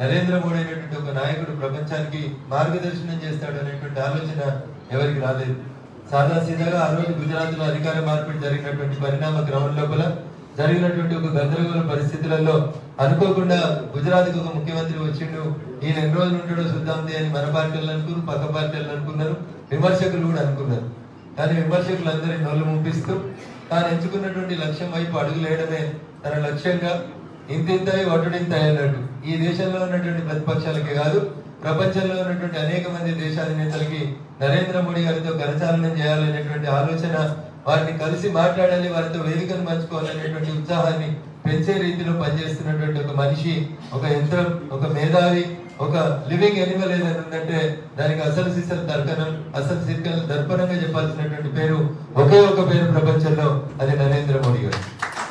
నరేంద్ర మోడీ అనేటువంటి ఒక నాయకుడు ప్రపంచానికి మార్గదర్శనం చేస్తాడు అనేటువంటి ఆలోచన ఎవరికి రాలేదు సాదా సీదాగా ఆ రోజు గుజరాత్ లో అధికార మార్పిడి జరిగినటువంటి పరిణామ క్రమం లోపల జరిగినటువంటి ఒక గందరగోళ పరిస్థితులలో అనుకోకుండా గుజరాత్ కి ఒక ముఖ్యమంత్రి వచ్చిండు ఈయన ఎన్ని రోజులు ఉంటాడో చూద్దాంది అని మన పార్టీలు అనుకున్నారు పక్క పార్టీలు అనుకున్నారు విమర్శకులు కూడా అనుకున్నారు కానీ విమర్శకులు అందరి నోళ్ళు ముంపిస్తూ తాను ఎంచుకున్నటువంటి లక్ష్యం వైపు అడుగులేయడమే తన లక్ష్యంగా ఇంతింతై వటుడింత అన్నట్టు ఈ దేశంలో ఉన్నటువంటి ప్రతిపక్షాలకే కాదు ప్రపంచంలో ఉన్నటువంటి అనేక మంది దేశాధినేతలకి నరేంద్ర మోడీ గారితో కరచాలనం చేయాలనేటువంటి ఆలోచన వారిని కలిసి మాట్లాడాలి వారితో వేదికను పంచుకోవాలనేటువంటి ఉత్సాహాన్ని పెంచే రీతిలో పనిచేస్తున్నటువంటి ఒక మనిషి ఒక యంత్రం ఒక మేధావి ఒక లివింగ్ ఎనిమల్ ఏదైనా ఉందంటే దానికి అసలు సిసలు దర్శనం అసలు సిక్కలు దర్పణంగా చెప్పాల్సినటువంటి పేరు ఒకే ఒక పేరు ప్రపంచంలో అది నరేంద్ర మోడీ గారు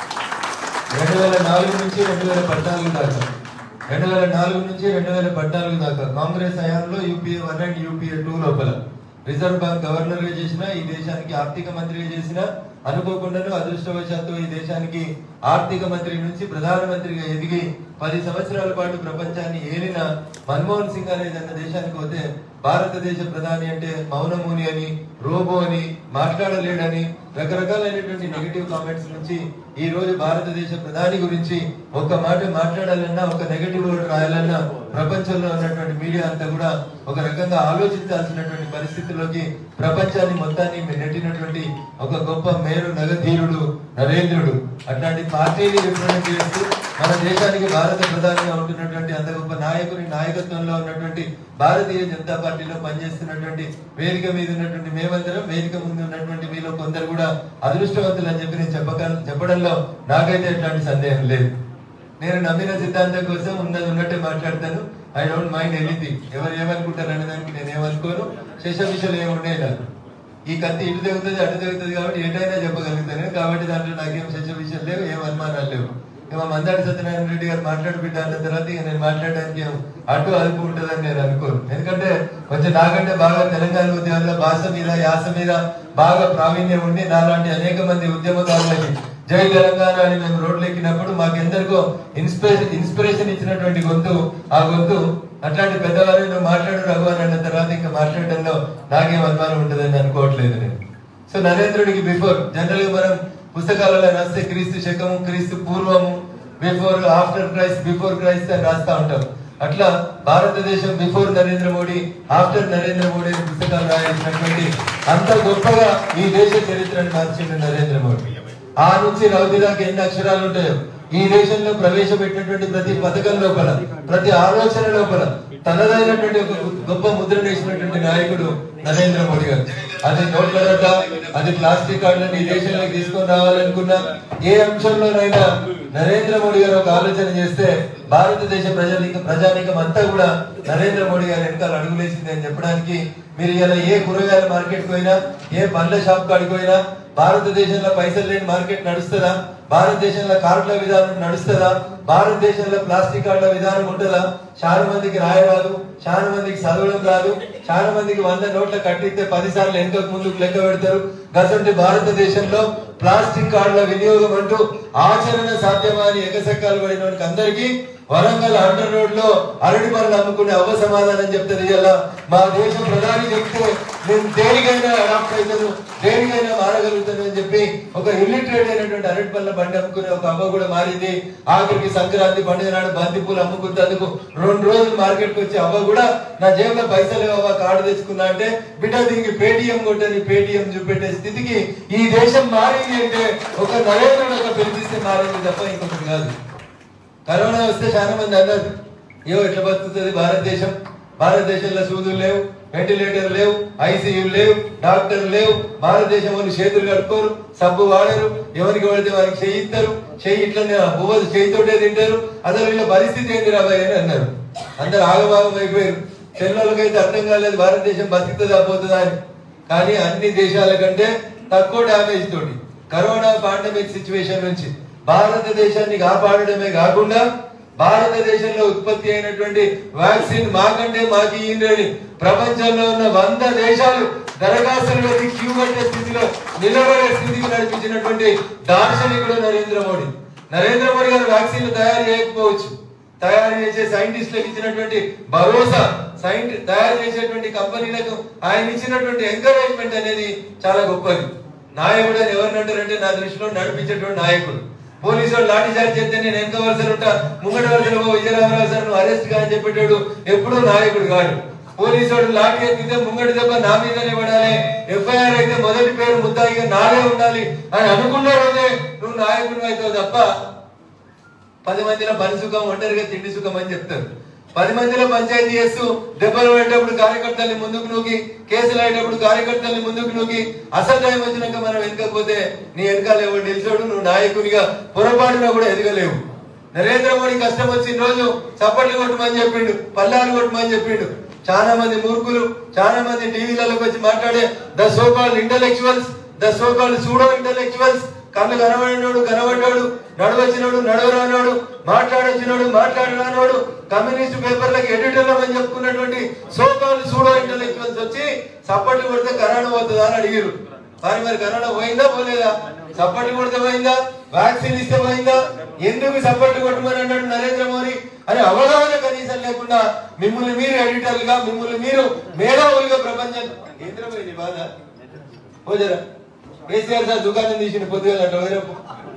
రెండు వేల నాలుగు నుంచి రెండు వేల పద్నాలుగు దాకా రెండు వేల నాలుగు నుంచి రెండు వేల పద్నాలుగు దాకా కాంగ్రెస్ హయాంలో UPA one and UPA two లోపల రిజర్వ్ బ్యాంక్ గవర్నర్ గా చేసిన ఈ దేశానికి ఆర్థిక మంత్రిగా చేసిన అనుకోకుండాను అదృష్టవశాత్తు ఈ దేశానికి ఆర్థిక మంత్రి నుంచి ప్రధానమంత్రిగా ఎదిగి పది సంవత్సరాల పాటు ప్రపంచాన్ని ఏలిన మన్మోహన్ సింగ్ అనే తన దేశానికి పోతే భారతదేశ ప్రధాని అంటే మౌనముని అని రోబో అని మాట్లాడలేడని రకరకాలైనటువంటి నెగిటివ్ కామెంట్స్ నుంచి ఈ రోజు భారతదేశ ప్రధాని గురించి ఒక మాట మాట్లాడాలన్నా ఒక నెగటివ్ వర్డ్ రాయాలన్నా ప్రపంచంలో ఉన్నటువంటి మీడియా అంతా కూడా ఒక రకంగా ఆలోచించాల్సినటువంటి పరిస్థితిలోకి ప్రపంచాన్ని మొత్తాన్ని నెట్టినటువంటి ఒక గొప్ప మేరు నగధీరుడు నరేంద్రుడు అట్లాంటి పార్టీని రిప్రజెంట్ చేస్తూ మన దేశానికి భారత ప్రధానిగా ఉంటున్నటువంటి అంత గొప్ప నాయకుని నాయకత్వంలో ఉన్నటువంటి భారతీయ జనతా పార్టీలో పనిచేస్తున్నటువంటి వేదిక మీద ఉన్నటువంటి మేమందరం వేదిక ముందు ఉన్నటువంటి మీలో కొందరు కూడా అదృష్టవంతులు అని చెప్పి నేను చెప్పక చెప్పడంలో నాకైతే ఎట్లాంటి సందేహం లేదు నేను నమ్మిన సిద్ధాంతం కోసం ఉన్నది ఉన్నట్టే మాట్లాడతాను ఐ డోంట్ మైండ్ ఎనీథింగ్ ఎవరు ఏమనుకుంటారు అనే దానికి నేను ఏమనుకోను శేషవిషయాలు ఏమి ఉండే నాకు ఈ కత్తి ఇటు తెగుతుంది అటు తెగుతుంది కాబట్టి ఏటైనా చెప్పగలుగుతాను కాబట్టి దాంట్లో నాకేం శశ విషయాలు లేవు ఏం అనుమానాలు లేవు ఇక మా మందాడి సత్యనారాయణ రెడ్డి గారు మాట్లాడి బిడ్డ అన్న తర్వాత ఇక నేను మాట్లాడడానికి ఏం అటు అదుపు ఉంటుందని నేను అనుకోను ఎందుకంటే కొంచెం నాకంటే బాగా తెలంగాణ ఉద్యమంలో భాష మీద యాస మీద బాగా ప్రావీణ్యం ఉండి నాలాంటి అనేక మంది ఉద్యమకారులకి జై తెలంగాణ అని మేము రోడ్లు ఎక్కినప్పుడు మాకెందరికో ఇన్స్పిరేషన్ ఇన్స్పిరేషన్ ఇచ్చినటువంటి గొంతు ఆ గొంతు అట్లాంటి పెద్దవారు నువ్వు మాట్లాడు రఘు అని అన్న తర్వాత ఇంకా మాట్లాడడంలో నాకేం అనుమానం ఉంటుందని అనుకోవట్లేదు నేను సో నరేంద్రుడికి బిఫోర్ జనరల్ గా మనం పుస్తకాలలో రాస్తే క్రీస్తు శకము క్రీస్తు పూర్వము before after Christ before Christ అని రాస్తా ఉంటాం అట్లా భారతదేశం బిఫోర్ నరేంద్ర మోడీ ఆఫ్టర్ నరేంద్ర మోడీ అనే పుస్తకాలు రాయాల్సినటువంటి అంత గొప్పగా ఈ దేశ చరిత్రను మార్చిండు నరేంద్ర మోడీ ఆ నుంచి రౌది దాకా ఎన్ని అక్షరాలు ఉంటాయో ఈ దేశంలో ప్రవేశపెట్టినటువంటి ప్రతి పథకం లోపల ప్రతి ఆలోచన లోపల తనదైనటువంటి ఒక గొప్ప ముద్ర వేసినటువంటి నాయకుడు నరేంద్ర మోడీ గారు అది నోట్ల రద్ద అది ప్లాస్టిక్ కార్డులను ఈ దేశంలోకి తీసుకొని రావాలనుకున్నా ఏ అంశంలోనైనా నరేంద్ర మోడీ గారు ఒక ఆలోచన చేస్తే భారతదేశ ప్రజానిక ప్రజానికం అంతా కూడా నరేంద్ర మోడీ గారు వెనకాల అడుగులేసింది అని చెప్పడానికి మీరు ఇలా ఏ కూరగాయల మార్కెట్ పోయినా ఏ పండ్ల షాప్ కాడికి పోయినా భారతదేశంలో పైసలు లేని మార్కెట్ నడుస్తుందా భారతదేశంలో కార్డుల విధానం నడుస్తుందా భారతదేశంలో ప్లాస్టిక్ కార్డుల విధానం ఉంటుందా చాలా మందికి రాయరాదు చాలా మందికి చదవడం రాదు చాలా మందికి వంద నోట్ల కట్టిస్తే పది సార్లు వెనుకకు ముందుకు లెక్క పెడతారు గతంటి భారతదేశంలో ప్లాస్టిక్ కార్డుల వినియోగం అంటూ ఆచరణ సాధ్యమా అని ఎగసెక్కాలు పడిన వారికి అందరికీ వరంగల్ అండర్ రోడ్ లో అరటి పనులు అమ్ముకునే అవ్వ సమాధానం చెప్తుంది ఇలా మా దేశ ప్రధాని చెప్తే నేను దేనికైనా అడాప్ట్ అవుతాను దేనికైనా మారగలుగుతాను అని చెప్పి ఒక ఇల్లిటరేట్ అయినటువంటి అరటి పనుల బండి అమ్ముకునే ఒక అవ్వ కూడా మారింది ఆఖరికి సంక్రాంతి పండుగ నాడు బంతి పూలు అమ్ముకుంటేందుకు రెండు రోజులు మార్కెట్ కి వచ్చి అవ్వ కూడా నా జేబులో పైసలు అవ్వ కార్డు తెచ్చుకున్నా అంటే బిడ్డ దీనికి పేటిఎం కొట్టని పేటిఎం చూపెట్టే స్థితికి ఈ దేశం మారింది అంటే ఒక నరేంద్రుడు ఒక పిలిపిస్తే మారింది తప్ప ఇంకొకటి కాదు కరోనా వస్తే చాలా మంది అన్నారు ఏవో ఎట్లా బతుకుతుంది భారతదేశం భారతదేశంలో సూదులు లేవు వెంటిలేటర్ లేవు ఐసీయూ లేవు డాక్టర్ లేవు భారతదేశం వాళ్ళు చేతులు కట్టుకోరు సబ్బు వాడరు ఎవరికి పడితే వారికి చేయిస్తారు చెయ్యి ఇట్లనే బువ్వలు చేయితోటే తింటారు అసలు వీళ్ళ పరిస్థితి ఏంటి రాబాయ్ అని అన్నారు అందరు ఆగభాగం అయిపోయారు చెల్లెళ్ళకైతే అర్థం కాలేదు భారతదేశం బతుకుతుందా పోతుందా అని కానీ అన్ని దేశాల కంటే తక్కువ డ్యామేజ్ తోటి కరోనా పాండమిక్ సిచ్యువేషన్ నుంచి భారతదేశాన్ని కాపాడడమే కాకుండా భారతదేశంలో ఉత్పత్తి అయినటువంటి వ్యాక్సిన్ మాకంటే మాకు ఇయ్యండి ప్రపంచంలో ఉన్న వంద దేశాలు దరఖాస్తులు పెట్టి క్యూ కట్టే స్థితిలో నిలబడే స్థితికి నడిపించినటువంటి దార్శనికుడు నరేంద్ర మోడీ నరేంద్ర మోడీ గారు వ్యాక్సిన్లు తయారు చేయకపోవచ్చు తయారు చేసే సైంటిస్టులకు ఇచ్చినటువంటి భరోసా సైంటి తయారు చేసేటువంటి కంపెనీలకు ఆయన ఇచ్చినటువంటి ఎంకరేజ్మెంట్ అనేది చాలా గొప్పది నాయకుడు అని ఎవరిని అంటారంటే నా దృష్టిలో నడిపించేటువంటి నాయకుడు పోలీసు వాళ్ళు లాఠీ చార్జ్ చేస్తే నేను వెనక వరుసలు ఉంటా ముంగట వరుసలో పో, విజయరామరావు సార్ నువ్వు అరెస్ట్ కానీ చెప్పేటోడు ఎప్పుడూ నాయకుడు కాడు పోలీసు వాడు లాఠీ ఎత్తితే ముంగటి దెబ్బ నా మీదనే పడాలి ఎఫ్ఐఆర్ అయితే మొదటి పేరు ముద్దాయిగా నాదే ఉండాలి అని అనుకున్న రోజే నువ్వు నాయకుడు అవుతావు తప్ప పది మందిలో పని సుఖం ఒంటరిగా తిండి సుఖం అని చెప్తారు పది మందిలో పంచాయతీ చేస్తూ దెబ్బలు పడేటప్పుడు కార్యకర్తల్ని ముందుకు నూకి కేసులు అయ్యేటప్పుడు కార్యకర్తల్ని ముందుకు నూకి అసలు టైం వచ్చినాక మనం వెనకపోతే నీ వెనకాల ఎవరు నిలిచాడు నువ్వు నాయకునిగా పొరపాటున కూడా ఎదగలేవు నరేంద్ర మోడీ కష్టం వచ్చిన రోజు చప్పట్లు కొట్టమని చెప్పిండు పల్లాలు కొట్టమని చెప్పిండు చాలా మంది మూర్ఖులు చాలా మంది టీవీలలోకి వచ్చి మాట్లాడే the so called intellectuals the so called pseudo intellectuals కళ్ళు కనబడినోడు కనబడ్డాడు నడవచ్చినోడు నడవరానోడు మాట్లాడొచ్చినోడు మాట్లాడరానోడు కమ్యూనిస్ట్ పేపర్లకు ఎడిటర్ అని చెప్పుకున్నటువంటి సోకాల్ సూడో ఇంటలెక్చువల్స్ వచ్చి సప్పట్లు కొడితే కరోనా పోతుందా అని అడిగారు మరి మరి కరోనా పోయిందా పోలేదా సప్పట్లు కొడితే పోయిందా వ్యాక్సిన్ ఇస్తే పోయిందా ఎందుకు సప్పట్లు కొట్టమని అన్నాడు నరేంద్ర మోడీ అని అవగాహన కనీసం లేకుండా మిమ్మల్ని మీరు ఎడిటర్లుగా మిమ్మల్ని మీరు మేధావులుగా ప్రపంచం ఏంద్రపోయింది బాధ పోజరా కేసీఆర్ సార్ దుకాణం తీసిన పొద్దుగా అట్లా వేరేపు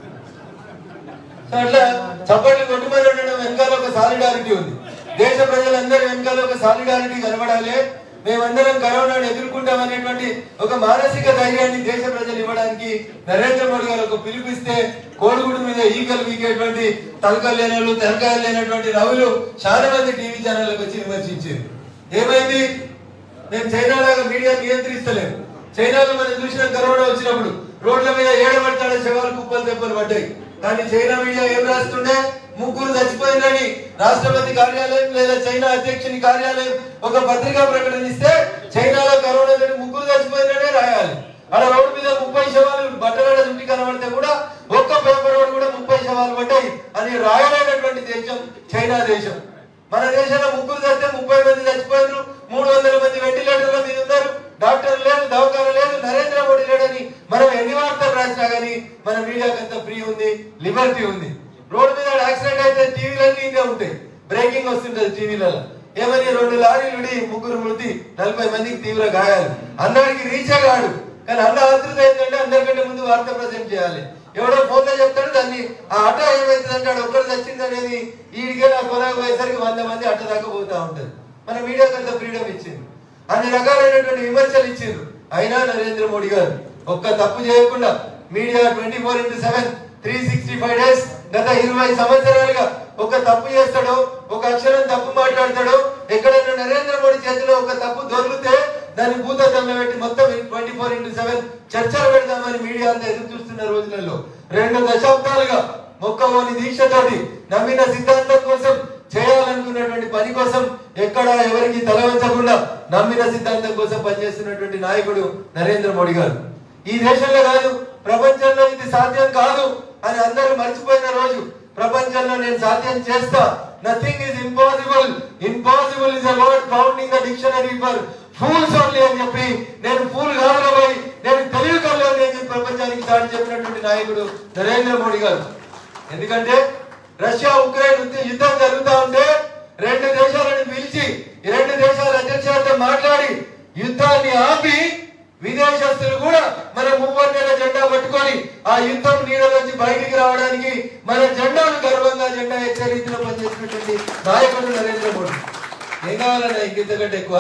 సో అట్లా చప్పట్లు కొట్టుమని ఉండడం వెనకాల ఒక సాలిడారిటీ ఉంది దేశ ప్రజలందరూ వెనకాల ఒక సాలిడారిటీ కనబడాలి మేమందరం కరోనాను ఎదుర్కొంటాం అనేటువంటి ఒక మానసిక ధైర్యాన్ని దేశ ప్రజలు ఇవ్వడానికి నరేంద్ర మోడీ గారు ఒక పిలుపిస్తే కోడిగుడు మీద ఈగలు వీకేటువంటి తలకాయలు లేని వాళ్ళు తెలకాయలు లేనటువంటి రవులు చాలా మంది టీవీ ఛానళ్ళకి వచ్చి విమర్శించారు ఏమైంది మేము చైనా లాగా మీడియా నియంత్రిస్తలేము చైనాలో మనం చూసిన కరోనా వచ్చినప్పుడు రోడ్ల మీద ఏడబడతాడే శవాలు కుప్పలు దెబ్బలు పడ్డాయి కానీ చైనా మీడియా ఏం రాస్తుండే ముగ్గురు చచ్చిపోయిందని రాష్ట్రపతి కార్యాలయం లేదా చైనా అధ్యక్షుని కార్యాలయం ఒక పత్రికా ప్రకటన ఇస్తే చైనాలో కరోనా తోటి ముగ్గురు చచ్చిపోయిందనే రాయాలి అక్కడ రోడ్డు మీద ముప్పై శవాలు బట్టగడ చుట్టి కనబడితే కూడా ఒక్క పేపర్ రోడ్ కూడా ముప్పై శవాలు పడ్డాయి అని రాయలేనటువంటి దేశం చైనా దేశం మన దేశంలో ముగ్గురు చస్తే ముప్పై మంది చచ్చిపోయారు మూడు వందల మంది వెంటిలేటర్ల మీద ఉన్నారు డాక్టర్ లేదు దవాఖాన లేదు నరేంద్ర మోడీ లేడని మనం ఎన్ని వార్తలు రాసినా గానీ మన మీడియాకి అంత ఫ్రీ ఉంది లిబర్టీ ఉంది రోడ్డు మీద యాక్సిడెంట్ అయితే టీవీలన్నీ ఇదే ఉంటాయి బ్రేకింగ్ వస్తుంటది టీవీలలో ఏమని రెండు లారీలు ఉడి ముగ్గురు మృతి నలభై మందికి తీవ్ర గాయాలు అందరికి రీచే కాడు కానీ అన్న ఆతృత ఏంటంటే అందరికంటే ముందు వార్త ప్రజెంట్ చేయాలి ఎవడో ఫోన్ లో చెప్తాడు దాన్ని ఆ అట్ట ఏమైతుంది అంటాడు ఒక్కరు చచ్చింది అనేది ఈడికే నా కొనకు పోయేసరికి వంద మంది అట్ట దాకా పోతా ఉంటది మన మీడియాకి అంత ఫ్రీడమ్ ఇచ్చింది అన్ని రకాలైనటువంటి విమర్శలు ఇచ్చిండ్రు అయినా నరేంద్ర మోడీ గారు ఒక్క తప్పు చేయకుండా media twenty four into seven three sixty five days గత ఇరవై సంవత్సరాలుగా ఒక తప్పు చేస్తాడో ఒక అక్షరం తప్పు మాట్లాడతాడో ఎక్కడైనా నరేంద్ర మోడీ చేతిలో ఒక తప్పు దొరికితే దాన్ని భూతత్వంలో పెట్టి మొత్తం ట్వంటీ ఫోర్ ఇంటూ సెవెన్ చర్చలు పెడదామని మీడియా అంతా ఎదురు చూస్తున్న రోజులలో రెండు దశాబ్దాలుగా మొక్కవోని దీక్షతోటి నమ్మిన సిద్ధాంతం కోసం చేయాలనుకున్నటువంటి పని కోసం ఎక్కడ ఎవరికి తల వంచకుండా నమ్మిన సిద్ధాంతం కోసం పనిచేస్తున్నటువంటి నాయకుడు నరేంద్ర మోడీ గారు ఈ దేశంలో కాదు ప్రపంచంలో ఇది సాధ్యం కాదు అని అందరూ మర్చిపోయిన రోజు ప్రపంచంలో నేను సాధ్యం చేస్తా nothing is impossible impossible is a word found in the dictionary for fools only అని చెప్పి నేను ఫూల్ కావాలబోయి నేను తెలివి కలవాలి అని చెప్పి ప్రపంచానికి చాటి చెప్పినటువంటి నాయకుడు నరేంద్ర మోడీ గారు ఎందుకంటే రష్యా ఉక్రెయిన్ యుద్ధ- యుద్ధం జరుగుతా ఉంటే రెండు దేశాలను పిలిచి ఈ రెండు దేశాల అధ్యక్షులతో మాట్లాడి యుద్ధాన్ని ఆపి విదేశస్తులు కూడా మన మువ్వన్నెల జెండా పట్టుకొని ఆ యుద్ధం నీడలోంచి బయటికి రావడానికి మన జెండాను గర్వంగా జెండా ఎచ్చే రీతిలో పనిచేసినటువంటి నాయకుడు నరేంద్ర మోడీ ఏం కావాలన్నా ఇంక ఇంతకంటే ఎక్కువ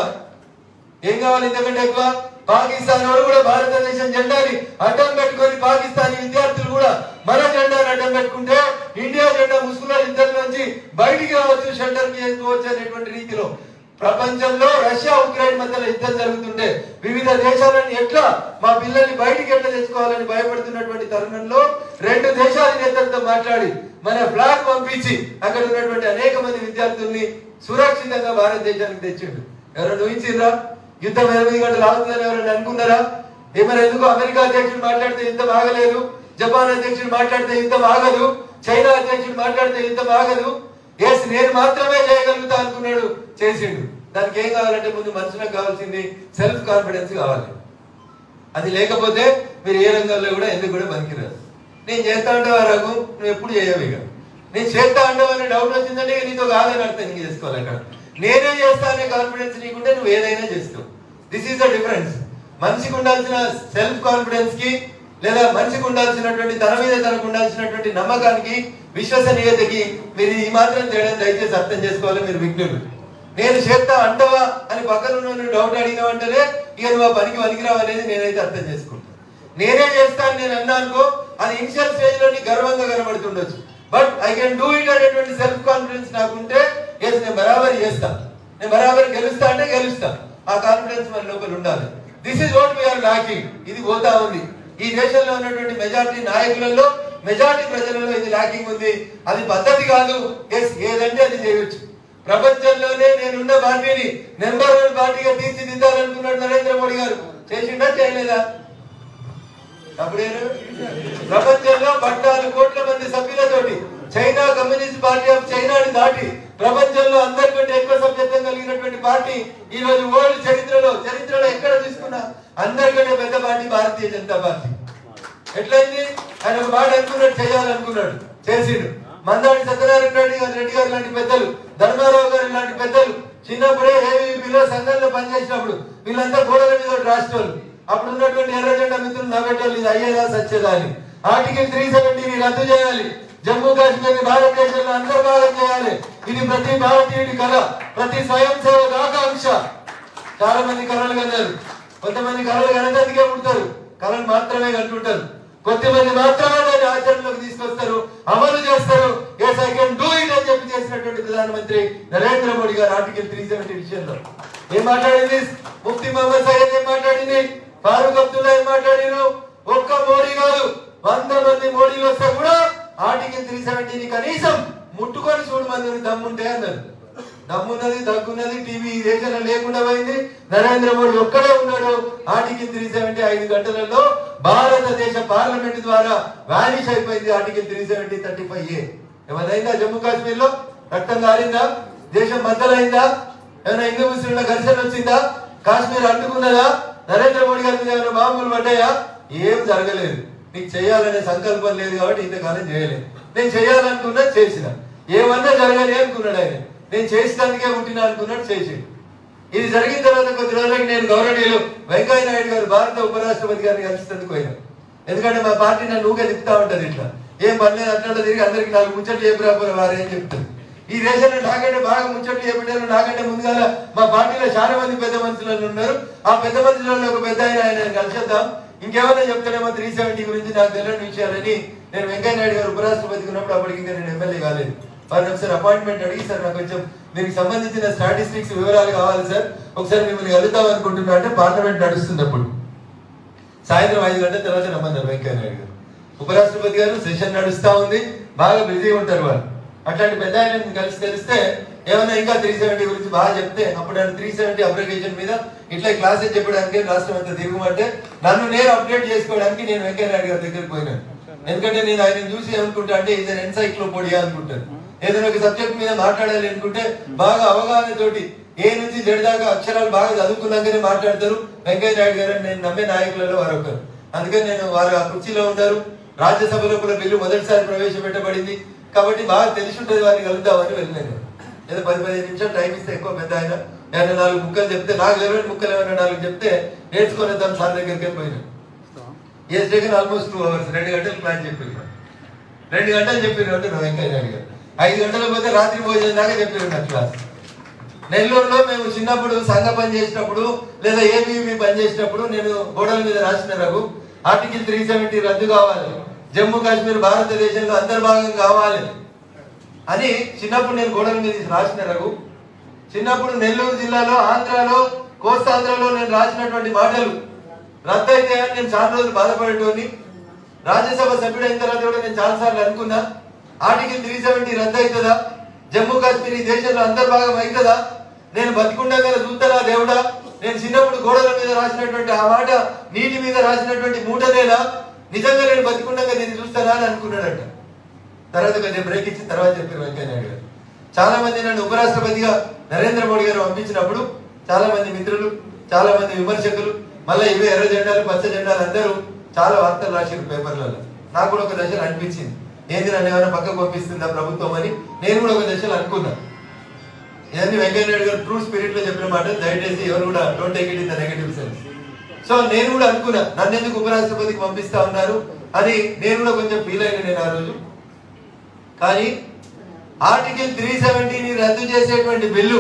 ఏం కావాలి ఇంతకంటే ఎక్కువ పాకిస్తాన్ వాడు కూడా భారతదేశం జెండాని అడ్డం పెట్టుకొని పాకిస్తానీ విద్యార్థులు కూడా మన జెండాని అడ్డం పెట్టుకుంటే ఇండియా జెండా ముస్లింల ఇద్దరి నుంచి బయటికి రావచ్చు షెల్టర్ చేసుకోవచ్చు అనేటువంటి రీతిలో ప్రపంచంలో రష్యా ఉక్రెయిన్ మధ్యలో యుద్ధం జరుగుతుంటే వివిధ దేశాలను ఎట్లా మా పిల్లల్ని బయటికి ఎట్లా తెచ్చుకోవాలని భయపడుతున్నటువంటి తరుణంలో రెండు దేశాల నేతలతో మాట్లాడి మన ఫ్లాగ్ పంపించి అక్కడ ఉన్నటువంటి అనేక మంది విద్యార్థుల్ని సురక్షితంగా భారతదేశానికి తెచ్చిండు ఎవరైనా ఊహించిండ్రా యుద్ధం ఎనిమిది గంటలు ఆగుతుందని ఎవరైనా అనుకున్నారా ఏమైనా ఎందుకు అమెరికా అధ్యక్షుడు మాట్లాడితే యుద్ధం ఆగలేదు జపాన్ అధ్యక్షుడు మాట్లాడితే యుద్ధం ఆగదు చైనా అధ్యక్షుడు మాట్లాడితే యుద్ధం ఆగదు ఎస్ నేను మాత్రమే చేయగలుగుతా అనుకున్నాడు చేసిండు దానికి ఏం కావాలంటే ముందు మనుషులకు కావాల్సింది సెల్ఫ్ కాన్ఫిడెన్స్ కావాలి అది లేకపోతే మీరు ఏ రంగంలో కూడా ఎందుకు కూడా పనికిరాదు నేను చేస్తా ఉంటే ఆ రకం నువ్వు ఎప్పుడు చేయవు ఇక నేను చేస్తా అంటావని డౌట్ వచ్చిందంటే ఇక నీతో కాదని అర్థం నీకు చేసుకోవాలి అక్కడ నేనే చేస్తా అనే కాన్ఫిడెన్స్ నీకుంటే నువ్వు ఏదైనా చేస్తావు దిస్ ఈస్ ద డిఫరెన్స్ మనిషికి ఉండాల్సిన సెల్ఫ్ కాన్ఫిడెన్స్ కి లేదా మనిషికి ఉండాల్సినటువంటి తన మీద తనకు ఉండాల్సినటువంటి నమ్మకానికి విశ్వసనీయతకి మీరు ఈ మాత్రం తేడా దయచేసి అర్థం చేసుకోవాలి మీరు విఘ్నులు నేను చేస్తా అంటవా అని పక్కన ఉన్న డౌట్ అడిగిన వెంటనే ఇక నువ్వు ఆ పనికి పనికిరావు అనేది నేనైతే అర్థం చేసుకుంటాను నేనే చేస్తాను నేను అన్నా అనుకో అది ఇనిషియల్ స్టేజ్ లో నీకు గర్వంగా కనబడుతుండొచ్చు but I can do it అనేటువంటి సెల్ఫ్ కాన్ఫిడెన్స్ నాకుంటే ఎస్ నేను బరాబర్ చేస్తా నేను బరాబర్ గెలుస్తా అంటే గెలుస్తా ఆ కాన్ఫిడెన్స్ మన లోపల ఉండాలి this is what we are lacking ఇది పోతా ఉంది ఈ దేశంలో ఉన్నటువంటి మెజారిటీ నాయకులలో మెజారిటీ ప్రజలలో ఇది లాకింగ్ ఉంది అది పద్ధతి కాదు ఎస్ ఏదంటే అది చేయొచ్చు ప్రపంచంలోనే నేనున్న పార్టీని నెంబర్ వన్ పార్టీగా తీర్చిదిద్దాలనుకున్నాడు నరేంద్ర మోడీ గారు చేసిండా చేయలేదా అప్పుడేను ప్రపంచంలో పద్నాలుగు కోట్ల మంది సభ్యులతోటి చైనా కమ్యూనిస్ట్ పార్టీ ఆఫ్ చైనాని దాటి ప్రపంచంలో అందరికంటే ఎక్కువ సభ్యత్వం కలిగినటువంటి పార్టీ ఈ రోజు వరల్డ్ చరిత్రలో చరిత్రలో ఎక్కడ తీసుకున్నా అందరికంటే పెద్ద పార్టీ భారతీయ జనతా పార్టీ ఎట్లయింది ఆయన ఒక మాట అనుకున్నాడు చేయాలనుకున్నాడు చేసిండు మందాడి సత్యనారాయణ రెడ్డి గారు రెడ్డి గారు లాంటి పెద్దలు ధర్మారావు గారు లాంటి పెద్దలు చిన్నప్పుడే ఏవీపీలో సంఘంలో పనిచేసినప్పుడు వీళ్ళంతా గోడల మీద ఒకటి రాష్ట్రాలు అప్పుడు ఉన్నటువంటి ఎర్రజెండా మిత్రులు నవ్వేటోళ్ళు ఇది అయ్యేదా సచ్చేదా అని ఆర్టికల్ త్రీ సెవెంటీని రద్దు చేయాలి జమ్మూ కాశ్మీర్ భారతదేశంలో అంతర్భాగం చేయాలి ఇది ప్రతి భారతీయుడి కళ ప్రతి స్వయం సేవక ఆకాంక్ష చాలా మంది కళలు కన్నారు కొంతమంది కళలు కనడానికి పుడతారు కళలు మాత్రమే కంటుంటారు కొంతమంది మాత్రమే దాన్ని ఆచరణలోకి తీసుకొస్తారు అమలు చేస్తారు yes I can do it అని చెప్పి చేసినటువంటి ప్రధానమంత్రి నరేంద్ర మోడీ గారు ఆర్టికల్ త్రీ సెవెంటీ విషయంలో ఏం మాట్లాడింది ముఫ్తీ మహమ్మద్ సయ్యద్ ఏం మాట్లాడింది ఫారూక్ అబ్దుల్లా ఏం మాట్లాడిరు ఒక్క మోడీ కాదు వంద మంది మోడీలు వస్తే కూడా ఆర్టికల్ త్రీ సెవెంటీని కనీసం ముట్టుకొని చూడు మంది దమ్ముంటే అన్నారు దమ్మున్నది దగ్గున్నది టీవీ ఈ దేశంలో లేకుండా పోయింది నరేంద్ర మోడీ ఒక్కడే ఉన్నాడు ఆర్టికల్ త్రీ సెవెంటీ ఐదు గంటలలో భారతదేశ పార్లమెంట్ ద్వారా వానిష్ అయిపోయింది article three seventy thirty five A ఏమైందా జమ్మూ కాశ్మీర్ లో రక్తం కారిందా దేశం మద్దలైందా ఏమైనా హిందూ ముస్లింల ఘర్షణ వచ్చిందా కాశ్మీర్ అడ్డుకున్నదా నరేంద్ర మోడీ గారి మీద ఏమైనా మామూలు పడ్డాయా ఏం జరగలేదు నీకు చేయాలనే సంకల్పం లేదు కాబట్టి ఇంతకాలం చేయలేదు నేను చేయాలనుకున్నా చేసిన ఏమన్నా జరగని అనుకున్నాడు ఆయన నేను చేసినందుకే పుట్టినా అనుకున్నాడు చేసిండు ఇది జరిగిన తర్వాత కొద్ది రోజులకి నేను గౌరవనీయులు వెంకయ్య నాయుడు గారు భారత ఉపరాష్ట్రపతి గారిని కలిసినందుకు పోయినా ఎందుకంటే మా పార్టీ నన్ను ఊగే తిప్పుతా ఉంటది ఇట్లా ఏం పర్లేదు అట్లా తిరిగి అందరికి నాలుగు ముచ్చట్లు చెప్పి రాబోయే వారు ఏం చెప్తారు ఈ దేశంలో నాకంటే బాగా ముచ్చట్లు చెప్పారు నాకంటే ముందుగా మా పార్టీలో చాలా మంది పెద్ద మనుషులు ఉన్నారు ఆ పెద్ద మనుషులలో ఒక పెద్ద ఆయన ఆయన కలిసేద్దాం ఇంకేమన్నా చెప్తానేమో త్రీ సెవెంటీ గురించి నాకు తెలియని విషయాలని నేను వెంకయ్య నాయుడు గారు ఉపరాష్ట్రపతికి ఉన్నప్పుడు అప్పటికి ఇంకా నేను ఎమ్మెల్యే కాలేదు వారిని ఒకసారి అపాయింట్మెంట్ అడిగి సార్ నాకు కొంచెం దీనికి సంబంధించిన స్టాటిస్టిక్స్ వివరాలు కావాలి సార్ ఒకసారి మిమ్మల్ని కలుద్దాం అనుకుంటున్నా అంటే పార్లమెంట్ నడుస్తుంది అప్పుడు సాయంత్రం ఐదు గంటల తర్వాత రమ్మన్నారు వెంకయ్య నాయుడు గారు ఉపరాష్ట్రపతి గారు సెషన్ నడుస్తా ఉంది బాగా బిజీ ఉంటారు వాళ్ళు అట్లాంటి పెద్ద ఆయనని కలిసి తెలిస్తే ఏమైనా ఇంకా త్రీ సెవెంటీ గురించి బాగా చెప్తే అప్పుడు ఆయన త్రీ సెవెంటీ అప్లికేషన్ మీద ఇట్లా క్లాసెస్ చెప్పడానికి రాష్ట్రం అంతా తిరుగుమంటే నన్ను నేను అప్డేట్ చేసుకోవడానికి నేను వెంకయ్య నాయుడు గారి దగ్గరికి పోయినాను ఎందుకంటే నేను ఆయన చూసి ఏమనుకుంటా అంటే ఇది ఎన్సైక్లోపీడియా అనుకుంటాను ఏదైనా ఒక సబ్జెక్ట్ మీద మాట్లాడాలి అనుకుంటే బాగా అవగాహన తోటి ఏ నుంచి జడి దాకా అక్షరాలు బాగా చదువుకున్నాకనే మాట్లాడతారు వెంకయ్య నాయుడు గారు అని నేను నమ్మే నాయకులలో వారొకరు అందుకని నేను వారు ఆ కుర్చీలో ఉన్నారు రాజ్యసభలో కూడా బిల్లు మొదటిసారి ప్రవేశపెట్టబడింది కాబట్టి బాగా తెలిసి ఉంటుంది వారిని కలుద్దామని వెళ్ళాను ఏదో పది పదిహేను నిమిషాలు టైం ఇస్తే ఎక్కువ పెద్ద ఆయన ఏమైనా నాలుగు ముక్కలు చెప్తే నాకు తెలియని ముక్కలు ఏమైనా నాలుగు చెప్తే నేర్చుకునే తను సార్ దగ్గరికి వెళ్ళిపోయినాను yes taken almost two hours రెండు గంటలు ప్లాన్ చెప్పింది రెండు గంటలు చెప్పిన అంటే వెంకయ్య నాయుడు గారు ఐదు గంటల పోతే రాత్రి భోజనం దాకా చెప్పిన నా క్లాస్ నెల్లూరులో మేము చిన్నప్పుడు సంఘ పని చేసినప్పుడు లేదా ఏబీవీ పని చేసినప్పుడు నేను గోడల మీద రాసిన రఘు ఆర్టికల్ త్రీ సెవెంటీ రద్దు కావాలి జమ్మూ కాశ్మీర్ భారతదేశంలో అంతర్భాగం కావాలి అని చిన్నప్పుడు నేను గోడల మీద రాసిన రఘు చిన్నప్పుడు నెల్లూరు జిల్లాలో ఆంధ్రాలో కోస్తాంధ్రలో నేను రాసినటువంటి మాటలు రద్దయితే అని నేను చాలా రోజులు బాధపడేటోని రాజ్యసభ సభ్యుడైన తర్వాత కూడా నేను చాలా సార్లు అనుకున్నా ఆర్టికల్ త్రీ సెవెంటీ రద్దు అవుతుందా జమ్మూ కాశ్మీర్ ఈ దేశంలో అంతర్భాగం అవుతుందా నేను బతికుండగా చూస్తానా దేవుడా నేను చిన్నప్పుడు గోడల మీద రాసినటువంటి ఆ మాట నీటి మీద రాసినటువంటి మూటనేనా నిజంగా నేను బతికుండగా నేను చూస్తానా అని అనుకున్నాడట తర్వాత కొంచెం బ్రేక్ ఇచ్చిన తర్వాత చెప్పారు వెంకయ్య నాయుడు గారు చాలా మంది నన్ను ఉపరాష్ట్రపతిగా నరేంద్ర మోడీ గారు పంపించినప్పుడు చాలా మంది మిత్రులు చాలా మంది విమర్శకులు మళ్ళీ ఇవే ఎర్ర జెండాలు పచ్చ జెండాలు అందరూ చాలా వార్తలు రాశారు పేపర్లలో నాకు కూడా ఒక దశలో అనిపించింది ఏంది నన్ను ఏమైనా పక్కకు పంపిస్తుందా ప్రభుత్వం అని నేను కూడా ఒక దశలో అనుకున్నా ఇవన్నీ వెంకయ్య నాయుడు గారు ట్రూ స్పిరిట్ లో చెప్పిన మాట దయచేసి ఎవరు కూడా don't take it in the negative sense so నేను కూడా అనుకున్నా నన్ను ఎందుకు ఉపరాష్ట్రపతికి పంపిస్తా ఉన్నారు అని నేను కూడా కొంచెం ఫీల్ అయినా నేను ఆ రోజు కానీ ఆర్టికల్ త్రీ సెవెంటీని రద్దు చేసేటువంటి బిల్లు